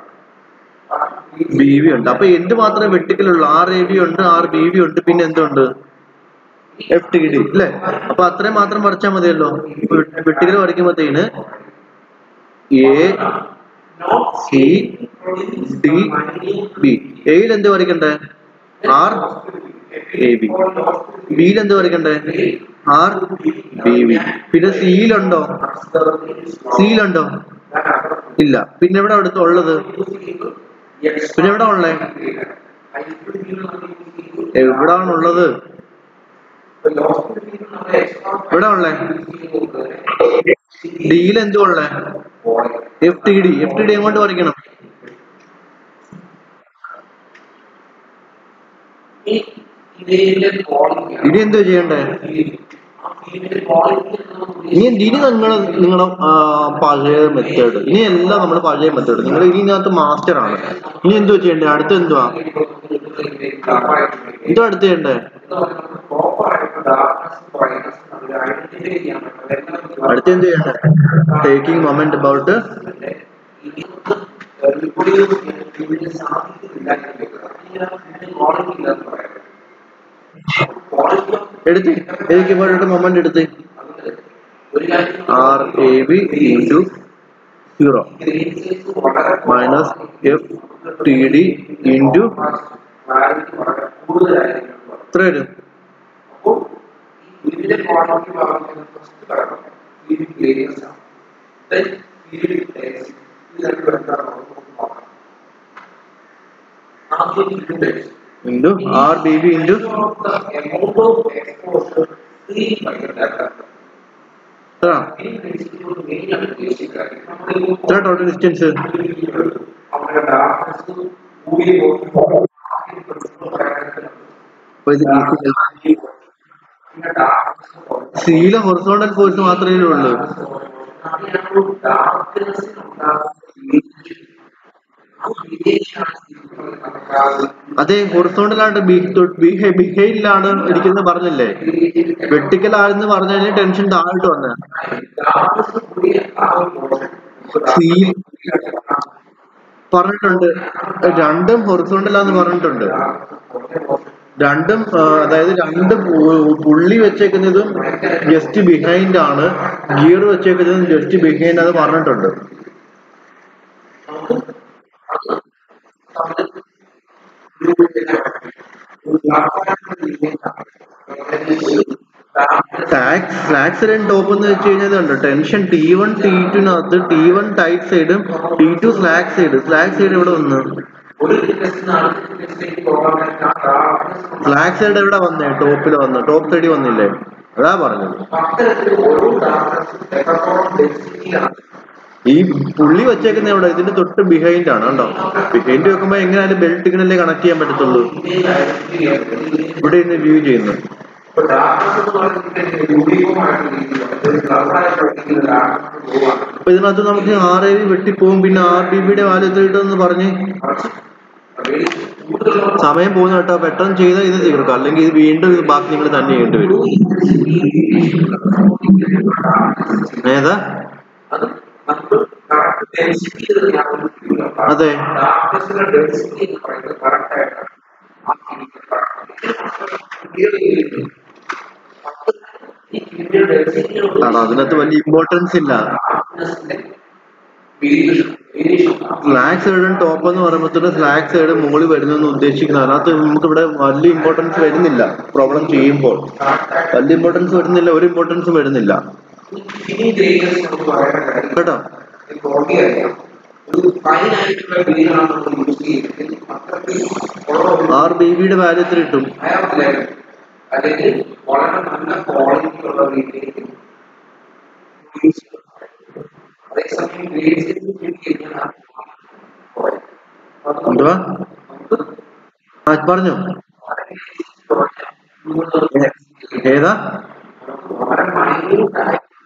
ബി വി ഉണ്ട് അപ്പൊ എന്ത് മാത്രമേ വെട്ടിക്കലുള്ളൂ ആർ എ ബി ഉണ്ട് ആർ ബി വി ഉണ്ട് പിന്നെ എന്തുണ്ട് എഫ് ടി ഡി അല്ലേ അപ്പൊ അത്രയും മാത്രം വരച്ചാൽ മതിയല്ലോ വെട്ടിക്കൽ വരയ്ക്കുമ്പോഴത്തേന് എ സി ഡി ബി എയിൽ എന്ത് വരയ്ക്കണ്ടേ ആർ എ ബി ബിയിൽ എന്ത് വരയ്ക്കണ്ടേ ആർ ബി ബി പിന്നെ സിയിലുണ്ടോ സിയിലുണ്ടോ ഇല്ല പിന്നെ എവിടെ അടുത്ത് ഉള്ളത് പിന്നെ എവിടെ ഉള്ളേ എവിടാണുള്ളത് എവിടെ ഉള്ളേ ഡിയിൽ എന്തുവാ ഉള്ളേ F T D F T D എങ്ങോട്ട് വരയ്ക്കണം ഇനി എന്തോ ചെയ്യണ്ടേ ഇനി എന്ത് ഇനി നിങ്ങൾ നിങ്ങളുടെ പഴയ മെത്തേഡ് ഇനി എല്ലാം നമ്മൾ പഴയ മെത്തേഡ് നിങ്ങൾ ഇനി ഇതിനകത്ത് മാസ്റ്റർ ആണ് ഇനി എന്തോ ചെയ്യണ്ടേ അടുത്ത എന്തുവാ എന്തോ അടുത്ത് ചെയ്യണ്ടേ അടുത്ത എന്ത് ചെയ്യണ്ടേ ടേക്കിംഗ് മൊമെന്റ് അബൌട്ട് എടുത്ത് എനിക്ക് പോയിട്ട് മൊമെന്റ് എടുത്ത് R A B into zero minus F T D into എത്ര വരും അപ്പോൾ ഈ ഇതിന്റെ ക്വാണ്ടിറ്റി ഭാഗത്തിന് ഫസ്റ്റ് ഘടകം ഫീൽഡ് വേരിയൻസ് ആണ് ദെൻ ഫീൽഡ് ഡെൻസിറ്റി ഇത് രണ്ടും എന്താണ് നമുക്ക് നോക്കാം ആദ്യം field density into R B B into amount of exposure free by the data എത്ര ഫീൽഡ് ഡെൻസിറ്റി ഒരു മെയിൻ ആണ് ഉദ്ദേശിക്കുന്നത് നമ്മൾ എത്ര ടോട്ടൽ ഡിസ്റ്റൻസ് അവരുടെ ഡാർക്ക്നെസ് കൂടി പോകുമ്പോൾ അപ്പൊ ഇത് പിന്നെ ഡാർക്ക്നെസ് സിയിലെ ഹൊറിസോണ്ടൽ ഫോഴ്സ് മാത്രമേ ഉള്ളൂ അതെ ഹൊറിസോണ്ടലാണ് ബിഹൈലാണ് ഇരിക്കുന്നത് പറഞ്ഞില്ലേ വെട്ടിക്കൽ ആണെന്ന് പറഞ്ഞതിന് ടെൻഷൻ താഴോട്ട് വന്നെ സിയിൽ പറഞ്ഞിട്ടുണ്ട് രണ്ടും ഹൊറിസോണ്ടലാന്ന് പറഞ്ഞിട്ടുണ്ട് രണ്ടും ആ, അതായത് രണ്ട് പു- പുള്ളി വെച്ചേക്കുന്നതും ജസ്റ്റ് ബിഹൈൻഡ് ആണ് ഗിയർ വെച്ചേക്കുന്നതും ജസ്റ്റ് ബിഹൈൻഡ് അത് പറഞ്ഞിട്ടുണ്ട് ടാക്സ് ഫ്ലാക്സ് ടോപ്പ് എന്ന് വെച്ച് കഴിഞ്ഞാൽ ഉണ്ട് ടെൻഷൻ ടി വൺ ടി ടുനകത്ത് ടി വൺ ടൈറ്റ് സൈഡും T two slack side slack side എവിടെ വന്ന് സ്ലാക്ക് സൈഡ് എവിടെ വന്നേ ടോപ്പിൽ വന്ന് ടോപ്പ് സൈഡിൽ വന്നില്ലേ അതാ പറഞ്ഞത് ഈ പുള്ളി വെച്ചേക്കുന്ന എവിടെ ഇതിന്റെ തൊട്ട് ബിഹൈൻഡ് ആണ് കണ്ടോ ബിഹൈൻഡ് വെക്കുമ്പോ എങ്ങനെയാലും ബെൽറ്റ് ഇങ്ങനല്ലേ കണക്ട് ചെയ്യാൻ പറ്റത്തുള്ളൂ ഇവിടെ നിന്ന് വ്യൂ ചെയ്യുന്നു ഇപ്പൊ ഡാർക്ക്നെസ് എന്ന് പറയുന്നത് യൂണിഫോം ആയിട്ട് രീതിയിലാണ് കളറായ പ്രവർത്തിക്കുന്ന ഡാർക്ക്നെസ് പോവാണ് അപ്പൊ ഇതിനകത്ത് നമുക്ക് ആർ എ വി വെട്ടിപ്പോവും പിന്നെ ആർ ബി ബിയുടെ വാല്യൂ എത്ര കിട്ടുമെന്ന് പറഞ്ഞ് കൂടുതലുള്ള സമയം പോകുന്ന കേട്ടോ പെട്ടെന്ന് ചെയ്താൽ ഇത് തീർക്കും അല്ലെങ്കിൽ ഇത് വീണ്ടും ഇത് ബാക്കി നിങ്ങൾ തന്നെ ചെയ്യേണ്ടി വരും ഏതാ അത് നമ്മൾ കറക്റ്റ് ഡെൻസിറ്റി അതെ ഡാർക്ക്നെസ്സിന്റെ ഡെൻസിറ്റി എന്ന് പറയുന്നത് കറക്റ്റ് ആയിട്ടാണ് ആ ഈ കിഴിയുടെ ഡെൻസിറ്റി കാരണം അതിനകത്ത് വലിയ ഇമ്പോർട്ടൻസ് ഇല്ല വേരിയേഷൻ വേരിയേഷൻ സ്ലാക്ക് സൈഡും ടോപ്പ് എന്ന് പറയുമ്പോഴത്തേക്ക് സ്ലാക്ക് സൈഡ് മുകളിൽ വരുന്നെന്ന് ഉദ്ദേശിക്കുന്നത് അതിനകത്ത് നമുക്ക് ഇവിടെ വലിയ ഇമ്പോർട്ടൻസ് വരുന്നില്ല പ്രോബ്ലം ചെയ്യുമ്പോൾ വലിയ ഇമ്പോർട്ടൻസ് വരുന്നില്ല ഒരു ഇമ്പോർട്ടൻസും വരുന്നില്ല ഫിനി ഗ്രേഡ്സ് എന്ന് പറയുന്ന കാര്യം കേട്ടോ ബോഡി അറിയാം ഒരു ഫൈൻ ആയിട്ടുള്ള ഗ്രീനാണ് നമ്മൾ യൂസ് ചെയ്യുന്നത് അത്രയ്ക്ക് ഉള്ള ആർ ബി ബിയുടെ വാല്യൂ എത്ര കിട്ടും ഒരു ലെവൽ അല്ലെങ്കിൽ വളരെ നല്ല ക്വാളിറ്റി ഉള്ള രീതിയിലേക്ക് യൂസ് ചെയ്യും അതേസമയം ഗ്രേഡ്സ് കഴിഞ്ഞാൽ എന്തുവാ ആ പറഞ്ഞോ ഏതാ വളരെ മൈന്യൂട്ട്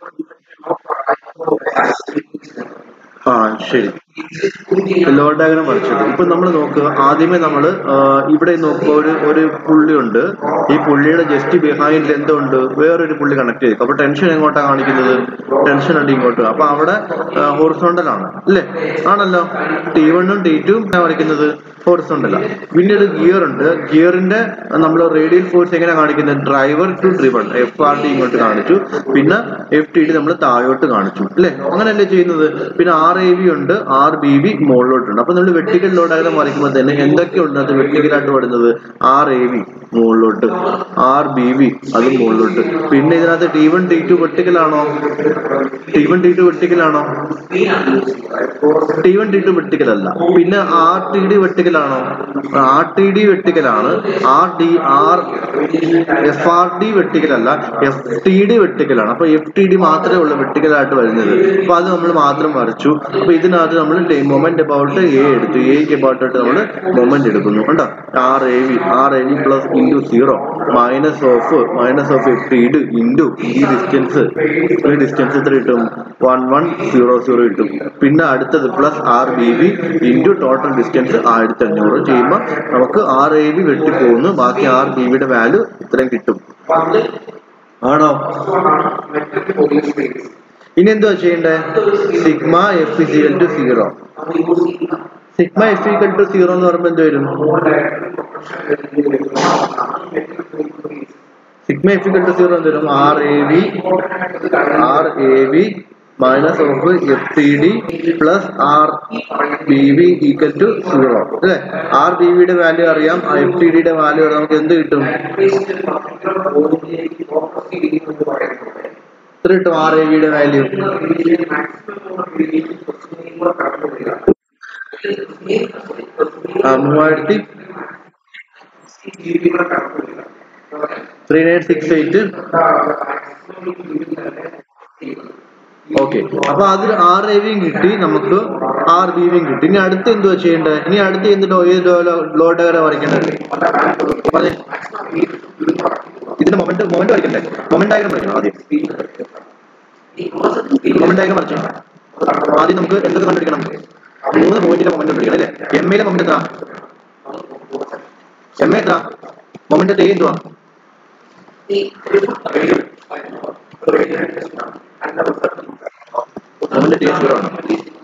ആ ശരി ലോഡ് ഡയഗ്രാം വരച്ചത് ഇപ്പൊ നമ്മൾ നോക്കുക ആദ്യമേ നമ്മൾ ഇവിടെ നോക്കുമ്പോൾ ഒരു ഒരു പുള്ളിയുണ്ട് ഈ പുള്ളിയുടെ ജസ്റ്റ് ബിഹൈൻഡിൽ എന്തുണ്ട് വേറൊരു പുള്ളി കണക്ട് ചെയ്തു അപ്പൊ ടെൻഷൻ എങ്ങോട്ടാ കാണിക്കുന്നത് ടെൻഷൻ ഉണ്ട് ഇങ്ങോട്ട് അപ്പൊ അവിടെ ഹോറിസോണ്ടൽ ആണ് അല്ലേ ആണല്ലോ ടി വണ്ണും ടി ടുവും കാണിക്കുന്നത് ഹോറിസോണ്ടലാണ് പിന്നെ ഒരു ഗിയർ ഉണ്ട് ഗിയറിന്റെ നമ്മൾ റേഡിയൽ ഫോഴ്സ് എങ്ങനെ കാണിക്കുന്നത് driver to driven F R T ഇങ്ങോട്ട് കാണിച്ചു പിന്നെ എഫ് ടി ഡി നമ്മൾ താഴോട്ട് കാണിച്ചു അല്ലേ അങ്ങനെയല്ലേ ചെയ്യുന്നത് പിന്നെ ആർ എ വി ഉണ്ട് ആർ ബി വി മുകളിലോട്ടുണ്ട് അപ്പൊ നമ്മൾ വെട്ടിക്കൽ ലോഡ് ഡയഗ്രാം വരയ്ക്കുമ്പോൾ തന്നെ എന്തൊക്കെയുണ്ട് അത് വെട്ടിക്കലായിട്ട് വരുന്നത് ആർ എ വി മുകളിലോട്ട് ആർ ബി വി അത് മുകളിലോട്ട് പിന്നെ ഇതിനകത്ത് ടി വൺ ടി ടു വെട്ടിക്കലാണോ ടി വൺ ടി ടു വെട്ടിക്കലാണോ ടി വൺ ടി ടു വെട്ടിക്കലല്ല പിന്നെ ആർ ടി ഡി വെട്ടിക്കലാണോ ആർ ടി ഡി വെട്ടിക്കലാണ് R D R F R D വെട്ടിക്കലല്ല എഫ് ടി ഡി വെട്ടിക്കലാണ് അപ്പൊ എഫ് ടി ഡി മാത്രമേ ഉള്ളൂ വെട്ടിക്കലായിട്ട് വരുന്നത് അപ്പൊ അത് നമ്മൾ മാത്രം വരച്ചു അപ്പൊ ഇതിനകത്ത് നമ്മൾ മൊമെന്റ് അബൌട്ട് എ എടുത്തു എക്ക് അബൌട്ട് നമ്മൾ മൊമെന്റ് എടുക്കുന്നു കണ്ടോ R A V R A V plus into zero minus of minus of F T D into ഈ ഡിസ്റ്റൻസ് ഈ ഡിസ്റ്റൻസ് എത്ര കിട്ടും വൺ വൺ സീറോ സീറോ കിട്ടും പിന്നെ അടുത്തത് plus R B B into total distance ആയിരത്തി അഞ്ഞൂറ് ചെയ്യുമ്പോൾ നമുക്ക് ആർ എ ബി വെട്ടിപ്പോകുന്നു ബാക്കി ആർ ബി ബിയുടെ വാല്യൂ ഇത്രയും കിട്ടും ആണോ മെറ്റൽ പോലീസ് ഗ്രേഡ്സ് ഇനി എന്തുവാ ചെയ്യണ്ടേ sigma F is equal to zero നമ്മൾ യൂസ് ചെയ്യുന്ന sigma F equal to zero എന്ന് പറയുമ്പോൾ എന്ത് വരും sigma F equal to zero എന്ത് വരും R A V R A V minus of F T D plus R B V equal to zero അല്ലേ R B വിയുടെ value അറിയാം F T ഡിയുടെ വാല്യൂ നമുക്ക് എന്ത് കിട്ടും എത്ര കിട്ടും ആർ എ വിയുടെ വാല്യൂ ആ മൂവായിരത്തി three nine six eight okay അപ്പൊ അതിൽ ആർ എ വിയും കിട്ടി നമുക്ക് ആർ ബി വിയും കിട്ടി ഇനി അടുത്ത് എന്തുവാ ചെയ്യേണ്ടത് ഇനി അടുത്ത് എന്ത് ഏത് ലോഡ് വരെ വരയ്ക്കേണ്ടത് പറഞ്ഞേ. ഇതിന്റെ മൊമെന്റ് മൊമെന്റ് വരയ്ക്കണ്ടേ മൊമെന്റ് ഡയഗ്രം വരയ്ക്കണം ആദ്യം മൊമെന്റ് ഡയഗ്രം വരച്ചോ ആദ്യം നമുക്ക് എന്തൊക്കെ കണ്ടുപിടിക്കണം മൂന്ന് പോയിന്റിന്റെ മൊമെന്റ് കണ്ടുപിടിക്കണം അല്ലേ എം എയിലെ മൊമെന്റ് എത്ര എം എ എത്ര മൊമെന്റ് എ എന്തുവാ മൊമെന്റ് ടി സീറോ ആണ്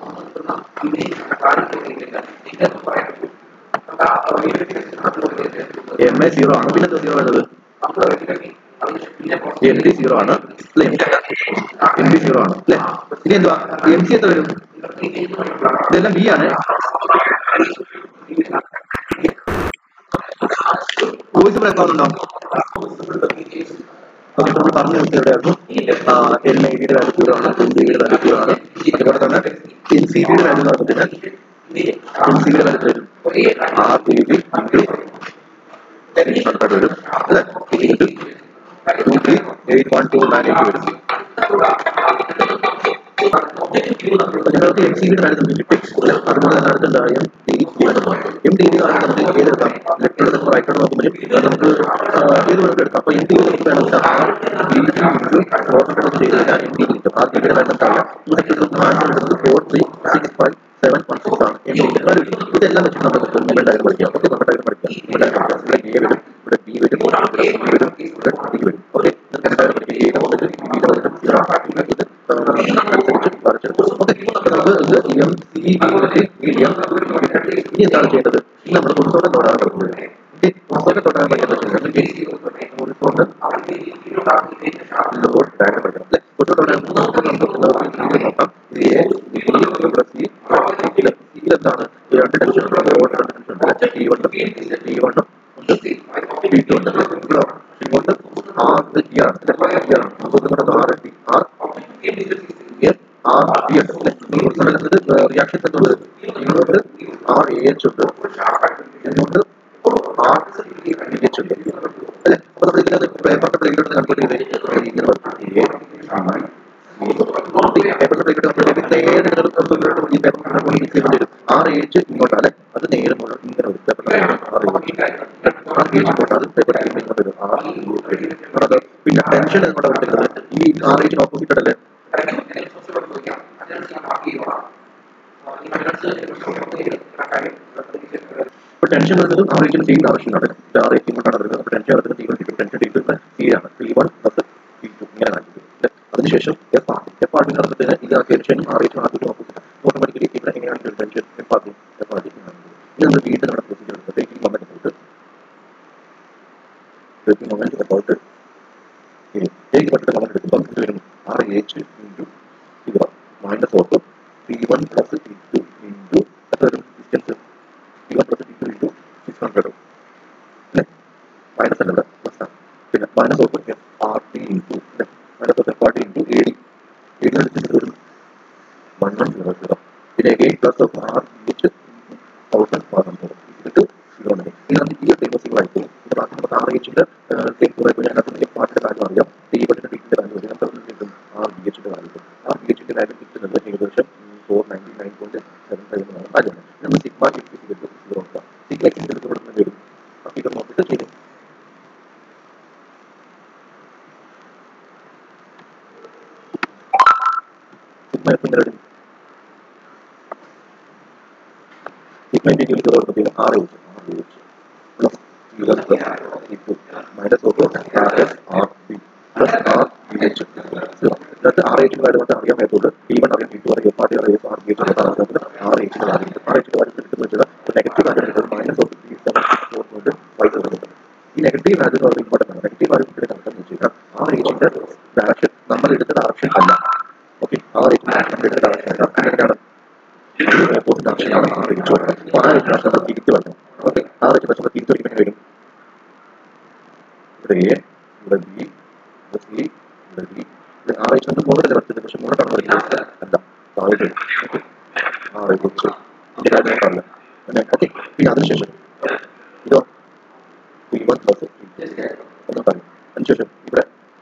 എം എ സീറോ ആണ് പിന്നെ സീറോ വരുന്നത് എം ഡി സീറോ ആണ് അല്ലേ എം ഡി സീറോ ആണ് അല്ലേ ഇനി എന്തുവാ എം സി എത്ര വരും ഇതെല്ലാം ബി ആണ് വോയിസ് ബ്രേക്ക് ആവുന്നുണ്ടോ ഓക്കെ നമ്മൾ പറഞ്ഞു എവിടെയായിരുന്നു എൽ ഐ ഡിയുടെ വാല്യൂ സീറോ ആണ് എം ഡിയുടെ വാല്യൂ സീറോ ആണ് അതുപോലെ തന്നെ എൻ സി ബിയുടെ വാല്യൂ എന്ന് പറയുമ്പോൾ എൻ സി ബിയുടെ വാല്യൂ എത്ര വരും ആർ ടി ബി ഇൻറ്റു വരും അല്ലേ two three eight one two nine eight വരും അപ്പൊ ഞങ്ങൾക്ക് എം സിയുടെ കാര്യം നമുക്ക് കിട്ടി അല്ലെ? അതുപോലെ തന്നെ അടുത്തുണ്ടായ എം ഡി എം ഡി കാര്യം നമുക്ക് ഏതെടുക്കാം ലെഫ്റ്റ് നിന്ന് റൈറ്റ് നോക്കുമ്പോൾ നമുക്ക് ആ, ഏത് വേണമെങ്കിലും എടുക്കാം അപ്പൊ എം ഡി നമുക്ക് വേണമെങ്കിൽ ആർ ബി പ്രോസസ് ചെയ്ത് കഴിഞ്ഞാൽ എം ഡി കിട്ടും ആർ ബിയുടെ കാര്യം നമുക്കറിയാം ഇവിടെ നമുക്ക് ആൻസർ എടുക്കുന്നത് four three six five seven one six ആണ് എം ഡി ഇതെല്ലാം വെച്ച് നമുക്ക് മൊബൈൽ ഡയഗ്രം പഠിക്കാം ഓക്കെ മൊബൈൽ ഡയഗ്രം പഠിക്കാം മൊബൈൽ ഡയഗ്രം പഠിക്കാം ഇവിടെ എ വരും ഇവിടെ ബി വരും ഇവിടെ സി വരും ഇവിടെ ഡി വരും ഓക്കെ നിങ്ങൾക്ക് ഡയഗ്രം പഠിക്കാം എയുടെ വന്നിട്ട് ബിയുടെ വന്നിട്ട് സീറോ ഇത് ആ, അനുസരിച്ച് വരച്ചെടുക്കും ഓക്കെ അപ്പൊ നമുക്ക് ഇത് എം സി മീഡിയം ഇനി എന്താണ് ചെയ്യേണ്ടത് ഇനി നമ്മൾ പുസ്തകം തൊടാൻ പറ്റുന്നത് ഓക്കെ പുസ്തകം തൊടാൻ പറ്റുന്നത് പുസ്തകം ലോഡ് ഡയഗ്രം പഠിക്കണം അല്ലെ പുസ്തകം തൊടാൻ നമുക്ക് നമുക്ക് നോക്കാം എ ബി ഇവിടെ സി സിയിൽ സിയിൽ എന്താണ് ഈ രണ്ട് ടെൻഷൻ ഉണ്ട് ലോഡ് രണ്ട് ടെൻഷൻ ഉണ്ട് ടി വണ്ണും ടി വണ്ണും ഉണ്ട് ടി ടു ഉണ്ട് ഇവിടെ ടി കൊണ്ട് ആർ ടി ആണ് ടി ആണ് അപ്പോൾ നമ്മുടെ R T R R T ഉണ്ട് അല്ലെ ഈ സമയത്ത് റിയാക്ഷൻ എന്നുള്ളത് ഇങ്ങോട്ട് ആർ എ എച്ച് ഉണ്ട് ഇങ്ങോട്ട് ആർ ഡി എച്ച് ഉണ്ട് അല്ലെ അപ്പൊ നമ്മൾ ഇതിനകത്ത് പേപ്പറിന്റെ പ്ലേറ്റ് കൺവേർട്ട് ചെയ്ത് ഇങ്ങനെ വരും പേപ്പറിന്റെ പ്ലേറ്റ് നമ്മൾ നേരെ ഈ പേപ്പറിന്റെ കൊണ്ട് മിക്സ് ചെയ്യേണ്ടി വരും ആറ് ഏഴ് ഇങ്ങോട്ടാണ് അല്ലെ അത് നേരെ മുകളിൽ ഇങ്ങനെ വരും പേപ്പറിന്റെ ആറ് ആറ് ഏഴ് ഇങ്ങോട്ട് അത് പേപ്പർ ഇങ്ങോട്ട് വരും ആറ് അത് പിന്നെ ടെൻഷൻ എങ്ങോട്ടാണ് വരുന്നത് ഈ ആറ് ഏഴിന് ഓപ്പോസിറ്റ് അല്ലേ ഇപ്പൊ ടെൻഷൻ വരുന്നത് ആർ എച്ചിന് ചെയ്യുന്ന ആവശ്യമാണ് ആർ എച്ച് ഇങ്ങോട്ടാണ് വരുന്നത് അപ്പൊ ടെൻഷൻ വരുന്നത് T one T two tension T two T ആണ് T one plus T two ഇങ്ങനെ കാണിക്കുന്നത് അല്ലേ? അതിനുശേഷം എഫ് ആർ എഫ് ആർ നടന്നിട്ട് ഇത് ടെൻഷനും ആർ എച്ചും ആദ്യം ഓപ്പോസിറ്റ് ഓട്ടോമാറ്റിക്കലി ഇവിടെ എങ്ങനെയാണ് tension F R F R ഇത് നമ്മൾ വീണ്ടും നമ്മുടെ പ്രൊസീജിയർ എടുത്ത് ടേക്കിംഗ് മൊമെന്റ് പോയിട്ട് ടേക്കിംഗ് മൊമെന്റ് അബൌട്ട് ടേക്ക് പറ്റിട്ട് മൊമെന്റ് എടുക്കുമ്പോൾ ഇത് വരും ആർ എച്ച് ഇൻറ്റു ഇത് minus of T one plus T two into എത്ര വരും distance T one plus T two into six hundred അല്ലേ മൈനസ് അല്ല ഇവിടെ പ്ലസ് ആണ് പിന്നെ minus of F R T into അല്ലേ minus of F R T into A D A D distance വരും one one zero zero പിന്നെ eight plus of R H thousand four hundred ഇത് zero ആണ് ഇനി നമുക്ക് ഈ ടൈപ്പ് സീറോ ആയിരിക്കും ഇത് ബാക്കി നമുക്ക് ആർ എച്ചിന്റെ ടൈപ്പ് ആയിട്ട് അതിനകത്ത് എഫ് ആറിന്റെ കാര്യം അറിയാം ടി പറ്റിന്റെ ടിക്കിന്റെ കാര്യം അറിയാം നമുക്ക് കിട്ടും ആർ ബി എച്ചിന്റെ കാര്യം കിട്ടും ആർ ബി എച്ചിന്റെ കാര്യം കിട്ടുന്നത് ഏകദേശം four ninety nine point seven five എന്നാണ് കാര്യമാണ് നമ്മൾ സിഗ്മ എക്സ് കിട്ടും സീറോ നോക്കാം സിഗ്മ എക്സിന്റെ അടുത്ത് ഇവിടെ നിന്ന് വരും ആ ഫിഗർ നോക്കിയിട്ട് ചെയ്യും സിഗ്മ എഫിന്റെ വരും സിഗ്മന്റെ സീറോ കൊടുത്തില്ല R H R H plus zero plus ഇപ്പു minus of R S R B plus R B H zero ഇതിനകത്ത് ആർ എച്ചിന്റെ കാര്യം കൊണ്ട് അറിയാൻ പറ്റുള്ളൂ ടി വൺ അറിയാം ടി ടു അറിയാം പാർട്ടി അറിയാം ആർ ബി എച്ച് അറിയാം ആർ എച്ചിന്റെ കാര്യം ആർ എച്ചിന്റെ കാര്യം കിട്ടുന്ന വെച്ചാൽ നെഗറ്റീവ് കാര്യം കിട്ടുന്നത് minus of three seven four point five വരുന്നത് ഈ നെഗറ്റീവ് വാല്യൂ എന്ന് പറയുന്നത് ഇമ്പോർട്ടൻ്റ് ആണ് നെഗറ്റീവ് വാല്യൂ കിട്ടുന്ന കണക്കെന്ന് വെച്ച് കഴിഞ്ഞാൽ ആർ എച്ചിന്റെ ഡയറക്ഷൻ നമ്മൾ എടുത്ത ഡയറക്ഷൻ അല്ല ഓക്കെ ആർ എച്ചിന്റെ നമ്മൾ എടുത്ത ഡയറക്ഷൻ അല്ല എന്താണ് ഓപ്പോസിറ്റ് ആക്ഷനാണ് ആർ എച്ച് അപ്പോൾ ആ എച്ച് നമ്മൾ തിരിച്ചു വരണം ഓക്കെ ആർ എച്ച് പക്ഷേ തിരിച്ചു വയ്ക്കുമ്പോൾ വരും ഇവിടെ എ ഇവിടെ ബി ഇവിടെ സി ഇവിടെ ഡി ഇത് ആർ എച്ച് നമ്മൾ മുകളിൽ വരച്ചത് പക്ഷെ മുകളിലാണ് വരച്ചത് അല്ല താഴെ ഓക്കെ ആർ എച്ച് ഇതിന്റെ കാര്യം നോക്കാറില്ല പിന്നെ ഓക്കെ പിന്നെ അതിനുശേഷം ഇതോ ടി വൺ പ്ലസ് ഒന്നും പറയും അതിനുശേഷം ഇവിടെ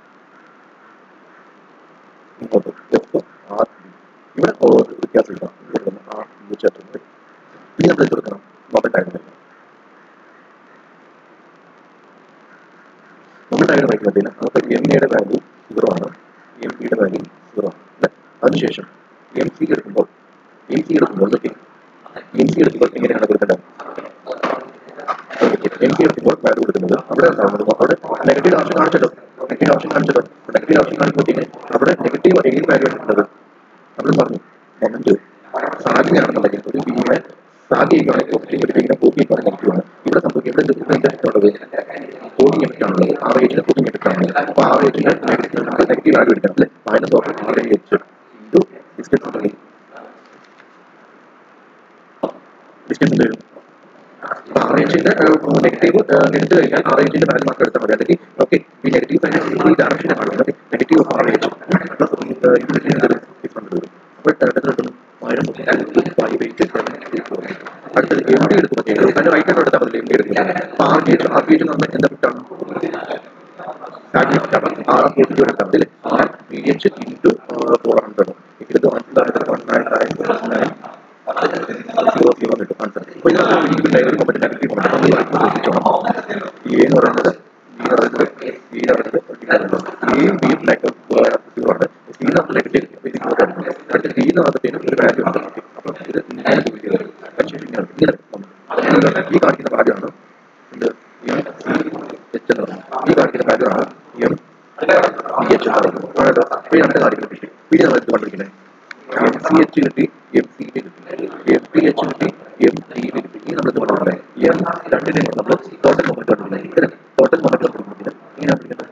ഇങ്ങോട്ട് എഫ് ആർ ബി ഇവിടെ ഓ- വ്യത്യാസമില്ല ഇവിടെ വന്ന് ആർ ബി ചേർത്തുണ്ട് ഇനി നമ്മൾ എന്ത് കൊടുക്കണം മൊബൈൽ ആയിരുന്നു മൊബൈൽ ആയിരുന്നു വയ്ക്കുന്നതിന് നമുക്ക് എം എയുടെ വാല്യൂ സീറോ ആണ് എം പിയുടെ വാല്യൂ സീറോ ആണ് അല്ലേ അതിനുശേഷം എം സി എടുക്കുമ്പോൾ എം സി എടുക്കുമ്പോൾ നോക്കി എം സി എടുക്കുമ്പോൾ എങ്ങനെയാണ് കൊടുക്കേണ്ടത് എം സി എടുക്കുമ്പോൾ വാല്യൂ കൊടുക്കുന്നത് അവിടെ ഉണ്ടാവുന്നത് അവിടെ നെഗറ്റീവ് ഓപ്ഷൻ കാണിച്ചല്ലോ നെഗറ്റീവ് ഓപ്ഷൻ കാണിച്ചല്ലോ നെഗറ്റീവ് ഓപ്ഷൻ കാണിക്കുമ്പോൾ അവിടെ നെഗറ്റീവ് ഏത് വാല്യൂ എടുക്കുന്നത് നമ്മൾ പറഞ്ഞു മൊമെന്റ് സാധ്യതയാണെന്നുണ്ടെങ്കിൽ ഒരു ബീമിനെ സാധ്യതയാണ് പോസിറ്റീവ് ഒരു ബീമിനെ പോസിറ്റീവ് ആണ് നെഗറ്റീവ് ആണ് ഇവിടെ സംഭവിക്കുന്നത് ഇവിടെ ഇവിടെ ഉള്ളത് കോഡിംഗ് എഫക്റ്റ് ആണുള്ളത് ആർ എച്ചിന് കോഡിംഗ് എഫക്റ്റ് ആണ് അപ്പൊ ആർ എച്ചിന് നെഗറ്റീവ് നമ്മൾ നെഗറ്റീവ് ആയിട്ട് എടുക്കണം അല്ലെ minus of R H into distance ഉണ്ടെങ്കിൽ ഡിസ്റ്റൻസ് എന്ത് വരും ആർ എച്ചിന്റെ നെഗറ്റീവ് എടുത്തു കഴിഞ്ഞാൽ ആർ എച്ചിന്റെ വാല്യൂ മാത്രം എടുത്താൽ മതി അല്ലെങ്കിൽ ഓക്കെ ഈ നെഗറ്റീവ് സൈഡ് ഈ ഡയറക്ഷനെ കാണുന്നത് negative of R H plus six hundred വരും അപ്പോൾ എത്ര കിട്ടുന്നു മൈനസ് ഫൈവ് എയ്റ്റ് സെവൻ അടുത്തത് എം ഡി എടുക്കുമ്പോൾ അതിന്റെ റൈറ്റ് ഹാൻഡ് എടുത്താൽ മതി എം ഡി എടുക്കുന്നത് അപ്പോൾ R B H R B H നമ്മൾ എന്താ കിട്ടാണ് ആർ പോസിറ്റീവ് എടുത്താൽ മതി R B H into four hundred ഇത് one nine nine zero zero കിട്ടും ആൻസർ അപ്പോൾ ഇതിനകത്ത് ഇരിക്കുന്ന ഒരു മൊമെന്റ് നെഗറ്റീവ് മൊമെന്റ് നമ്മൾ ശ്രദ്ധിച്ചോണം എ എന്ന് പറയുന്നത് ബി എന്ന് പറയുന്നത് സി എന്ന് പറയുന്നത് എയും ബിയും സീറോ ആണ് സി എന്ന് പറഞ്ഞിട്ട് ശരിക്കും ഇത് ഇങ്ങോട്ട് അടുക്കുന്നത് അടുത്ത ഡി എന്ന് പറഞ്ഞതിന് ഒരു വാല്യൂ ഉണ്ട് അപ്പോൾ ഇത് ഇങ്ങനെ ചോദിക്കുന്നത് പക്ഷേ ഇങ്ങനെ ഇങ്ങനെ വന്നു. ഈ കാണിക്കുന്ന വാല്യൂ ഇത് എം സി എച്ച് എന്ന് പറയുന്നത് ഈ കാണിക്കുന്ന വാല്യൂ ആണ് എം സി എച്ച് എന്ന് പറയുന്നത് അതായത് അപ്പോൾ രണ്ട് കാര്യങ്ങൾ കിട്ടി പിന്നെ നമ്മൾ എന്ത് കണ്ടിരിക്കുന്നത് എം സി എച്ച് കിട്ടി എം സി കിട്ടി എം പി എച്ച് കിട്ടി എം ടി കിട്ടി ഇനി നമ്മൾ എന്ത് പറഞ്ഞിട്ടുള്ളത് എം രണ്ടിനെ നമ്മൾ ടോട്ടൽ മൊമെന്റ് കണ്ടിരിക്കുന്നത് ടോട്ടൽ മൊമെന്റ് കണ്ടിരിക്കുന്നത് ഇങ്ങനെയാണ് വിളിക്കുന്നത്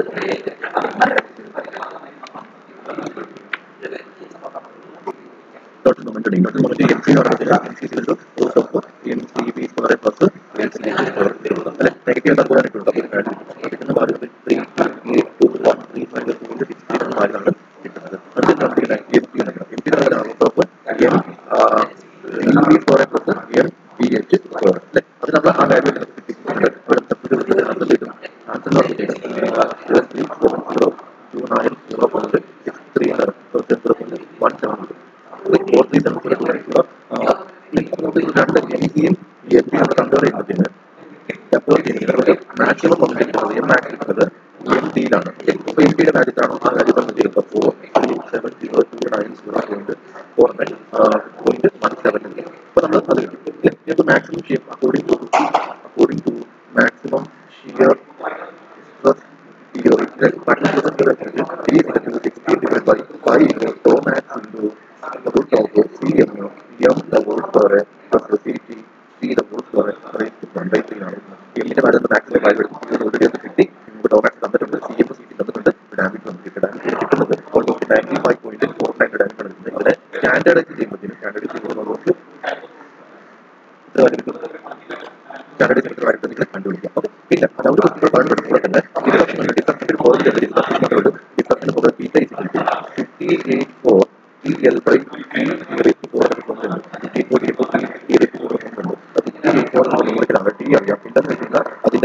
ടോട്ടൽ മൊമെന്റ് ഉണ്ട് ടോട്ടൽ മൊമെന്റ് എം സി എന്ന് പറയുന്നത് M C root of M C B square plus M C H square അല്ലെ നെഗറ്റീവ് തൽക്കാലമായിട്ടുണ്ട് അപ്പോൾ കിട്ടുന്ന ഭാഗം three two one three five point six three എന്ന ഭാഗമാണ് കിട്ടുന്നത് അടുത്ത കണ്ടിരിക്കുന്നത് എം പി എന്ന് എം പി എന്ന് പറയുന്നത് root of M B square plus M P H square അല്ലെ അത് നമ്മൾ ആ വാല്യൂ കിട്ടിയിട്ടുണ്ട് ഇവിടെ സബ്സ്റ്റിറ്റ്യൂട്ട് ആൻസർ കിട്ടും ആൻസർ എന്ന് പറഞ്ഞിട്ട് three seven zero two nine zero point six three zero point one seven four three seven zero zero നമുക്ക് രണ്ട് എം സിയും എം പി നമ്മൾ കമ്പയർ ചെയ്യുന്നതിന് അപ്പോൾ മാക്സിമം നമുക്ക് കിട്ടുന്നത് എം മാക്സ് കിട്ടുന്നത് എം ഡിയിലാണ് ഇപ്പൊ എം പിയുടെ വാല്യൂ ആണോ ആ വാല്യൂ നമ്മൾ ചെയ്യുമ്പോൾ four three seven zero two nine zero point four nine point one seven അപ്പൊ നമ്മൾ അത് കിട്ടും ഇപ്പൊ maximum shear according to according to maximum shear theory that particular direction is equal to 60 divided by 5 into tau max into the root of CM M the whole square plus the CT C the whole square raised to 1 by 3 ആണ് എമ്മിന്റെ value maximum value എടുക്കുന്നത് already അത് കിട്ടി tau max തന്നിട്ടുണ്ട് C M C T തന്നിട്ടുണ്ട് diameter നമുക്ക് കിട്ടും diameter കിട്ടുന്നത് almost ninety five point four nine diameter ആണ് കിട്ടുന്നത് ഇവിടെ സ്റ്റാൻഡേർഡൈസ് ചെയ്യുമ്പോഴത്തേനും സ്റ്റാൻഡേർഡൈസ് ചെയ്യുമ്പോൾ നമുക്ക് ഇത്ര വാല്യൂ കിട്ടും സ്റ്റാൻഡേർഡൈസ് ചെയ്യുന്ന വാല്യൂ നിങ്ങൾ കണ്ടുപിടിക്കാം ഓക്കെ പിന്നെ അതായത് കുട്ടികൾ പഠനപ്പെടുമ്പോൾ തന്നെ ഇത് പക്ഷേ ഡിഫറൻസിന്റെ പോയിന്റ് ഡിഫറൻസിന്റെ ഒരു ഡിഫറൻസിന്റെ പോലെ theta fifty eight four T L by T rate four കിട്ടുന്നുണ്ട് ഫിഫ്റ്റി ഫോർ ഇപ്പോൾ ടി റേറ്റ് ഫോർ കിട്ടുന്നുണ്ട് ഫിഫ്റ്റി എയ്റ്റ് ഫോർ നമ്മൾ ടി അറിയാം പിന്നെ വെച്ചാൽ അതിന്റെ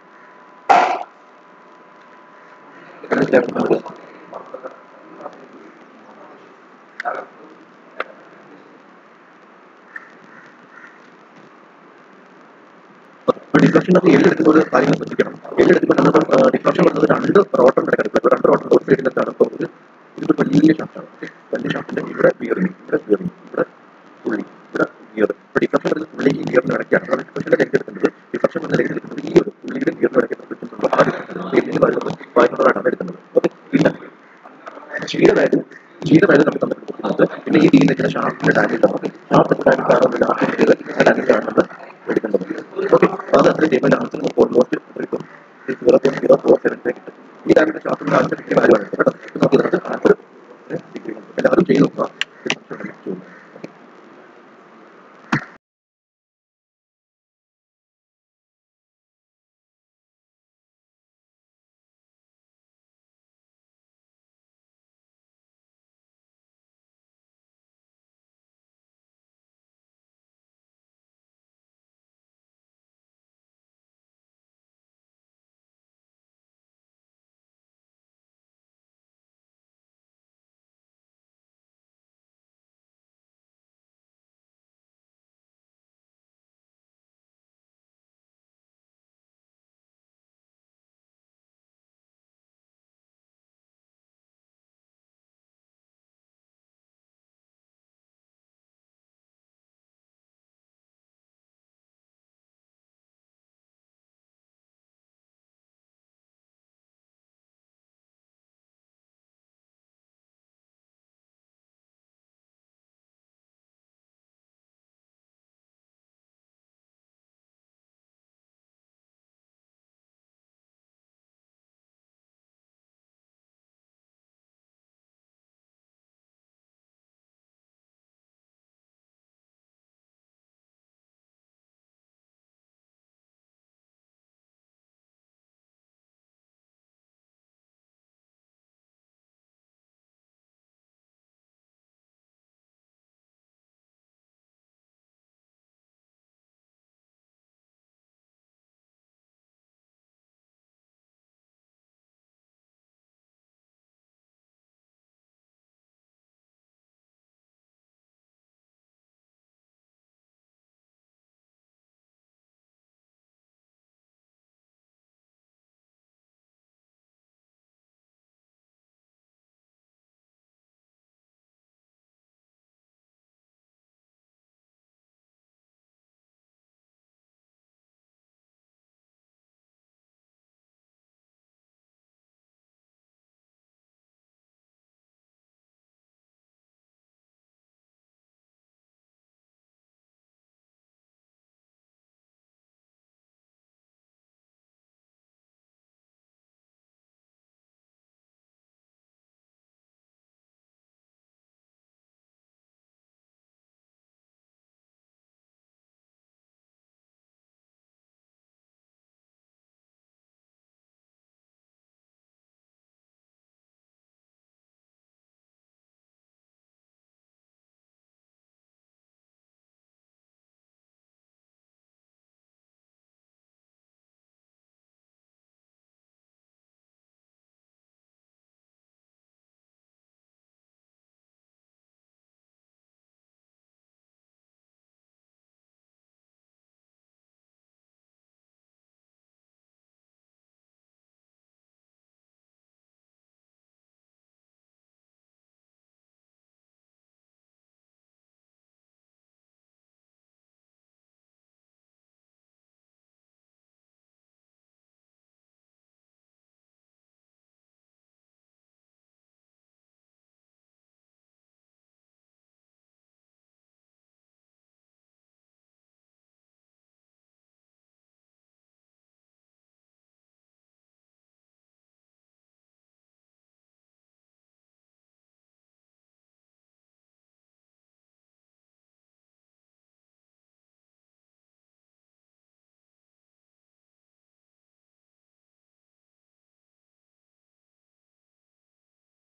നമുക്ക് ഡിഫ്ലക്ഷൻ ഒക്കെ എല്ല് എടുക്കുമ്പോൾ കാര്യങ്ങൾ ശ്രദ്ധിക്കണം എല്ല് എടുക്കുമ്പോൾ നമ്മൾ ഡിഫ്ലക്ഷൻ വരുന്നത് രണ്ട് റോട്ടറിന്റെ കിടക്കുന്നത് രണ്ട് റോട്ടർ ഒരു സൈഡിലെത്താണ് ഇപ്പോൾ ഇത് ഇതൊരു വലിയ ഷാഫ്റ്റാണ് ഓക്കെ വലിയ ഷാഫ്റ്റിന്റെ ഇവിടെ ബിയറിംഗ് ഇവിടെ ബിയറിംഗ് ഇവിടെ പുള്ളി ഇവിടെ ഗിയർ ഇപ്പോൾ ഡിഫ്ലക്ഷൻ വരുന്നത് പുള്ളി ഈ ഗിയറിന് ഇടയ്ക്കാണ് കാരണം ഡിഫ്ലക്ഷന്റെ ലെഗ് എടുക്കുന്നത് ഡിഫ്ലക്ഷൻ വന്ന ലെഗ് എടുക്കുന്നത് ഈ ഒരു പുള്ളിയുടെ ഗിയറിന് ഇടയ്ക്ക് നമ്മൾ ആ ഡിഫ്ലക്ഷൻ പറയുന്നത് ഫൈവ് എടുക്കുന്നത് ഓക്കെ പിന്നെ ജിയുടെ വാല്യൂ ജിയുടെ വാല്യൂ നമുക്ക് തന്നിട്ട് കൊടുക്കുന്നത് പിന്നെ ഈ ഡീൽ നിൽക്കുന്ന ഷാർപ്പിന്റെ ഡാമേജ് നമുക്ക് ഷാർപ്പ് ഡാമേജ് ആണ് ലാസ്റ്റ് ഡാമേജ് ആണ് നമ്മൾ എടുക്കേണ്ടത് ഓക്കെ അത് അത്ര ചെയ്യുമ്പോൾ ആൻസർ നമുക്ക് ഓൾമോസ്റ്റ് കിട്ടും zero point zero four seven കിട്ടും ഈ ഡാമേജ് ഷാർപ്പിന്റെ ആൻസർ കിട്ടിയ വാല്യൂ ആണ് കേട്ടോ നമുക്ക് ഇതിനകത്ത് ആൻസർ എല്ലാവരും ചെയ്ത് നോക്കുക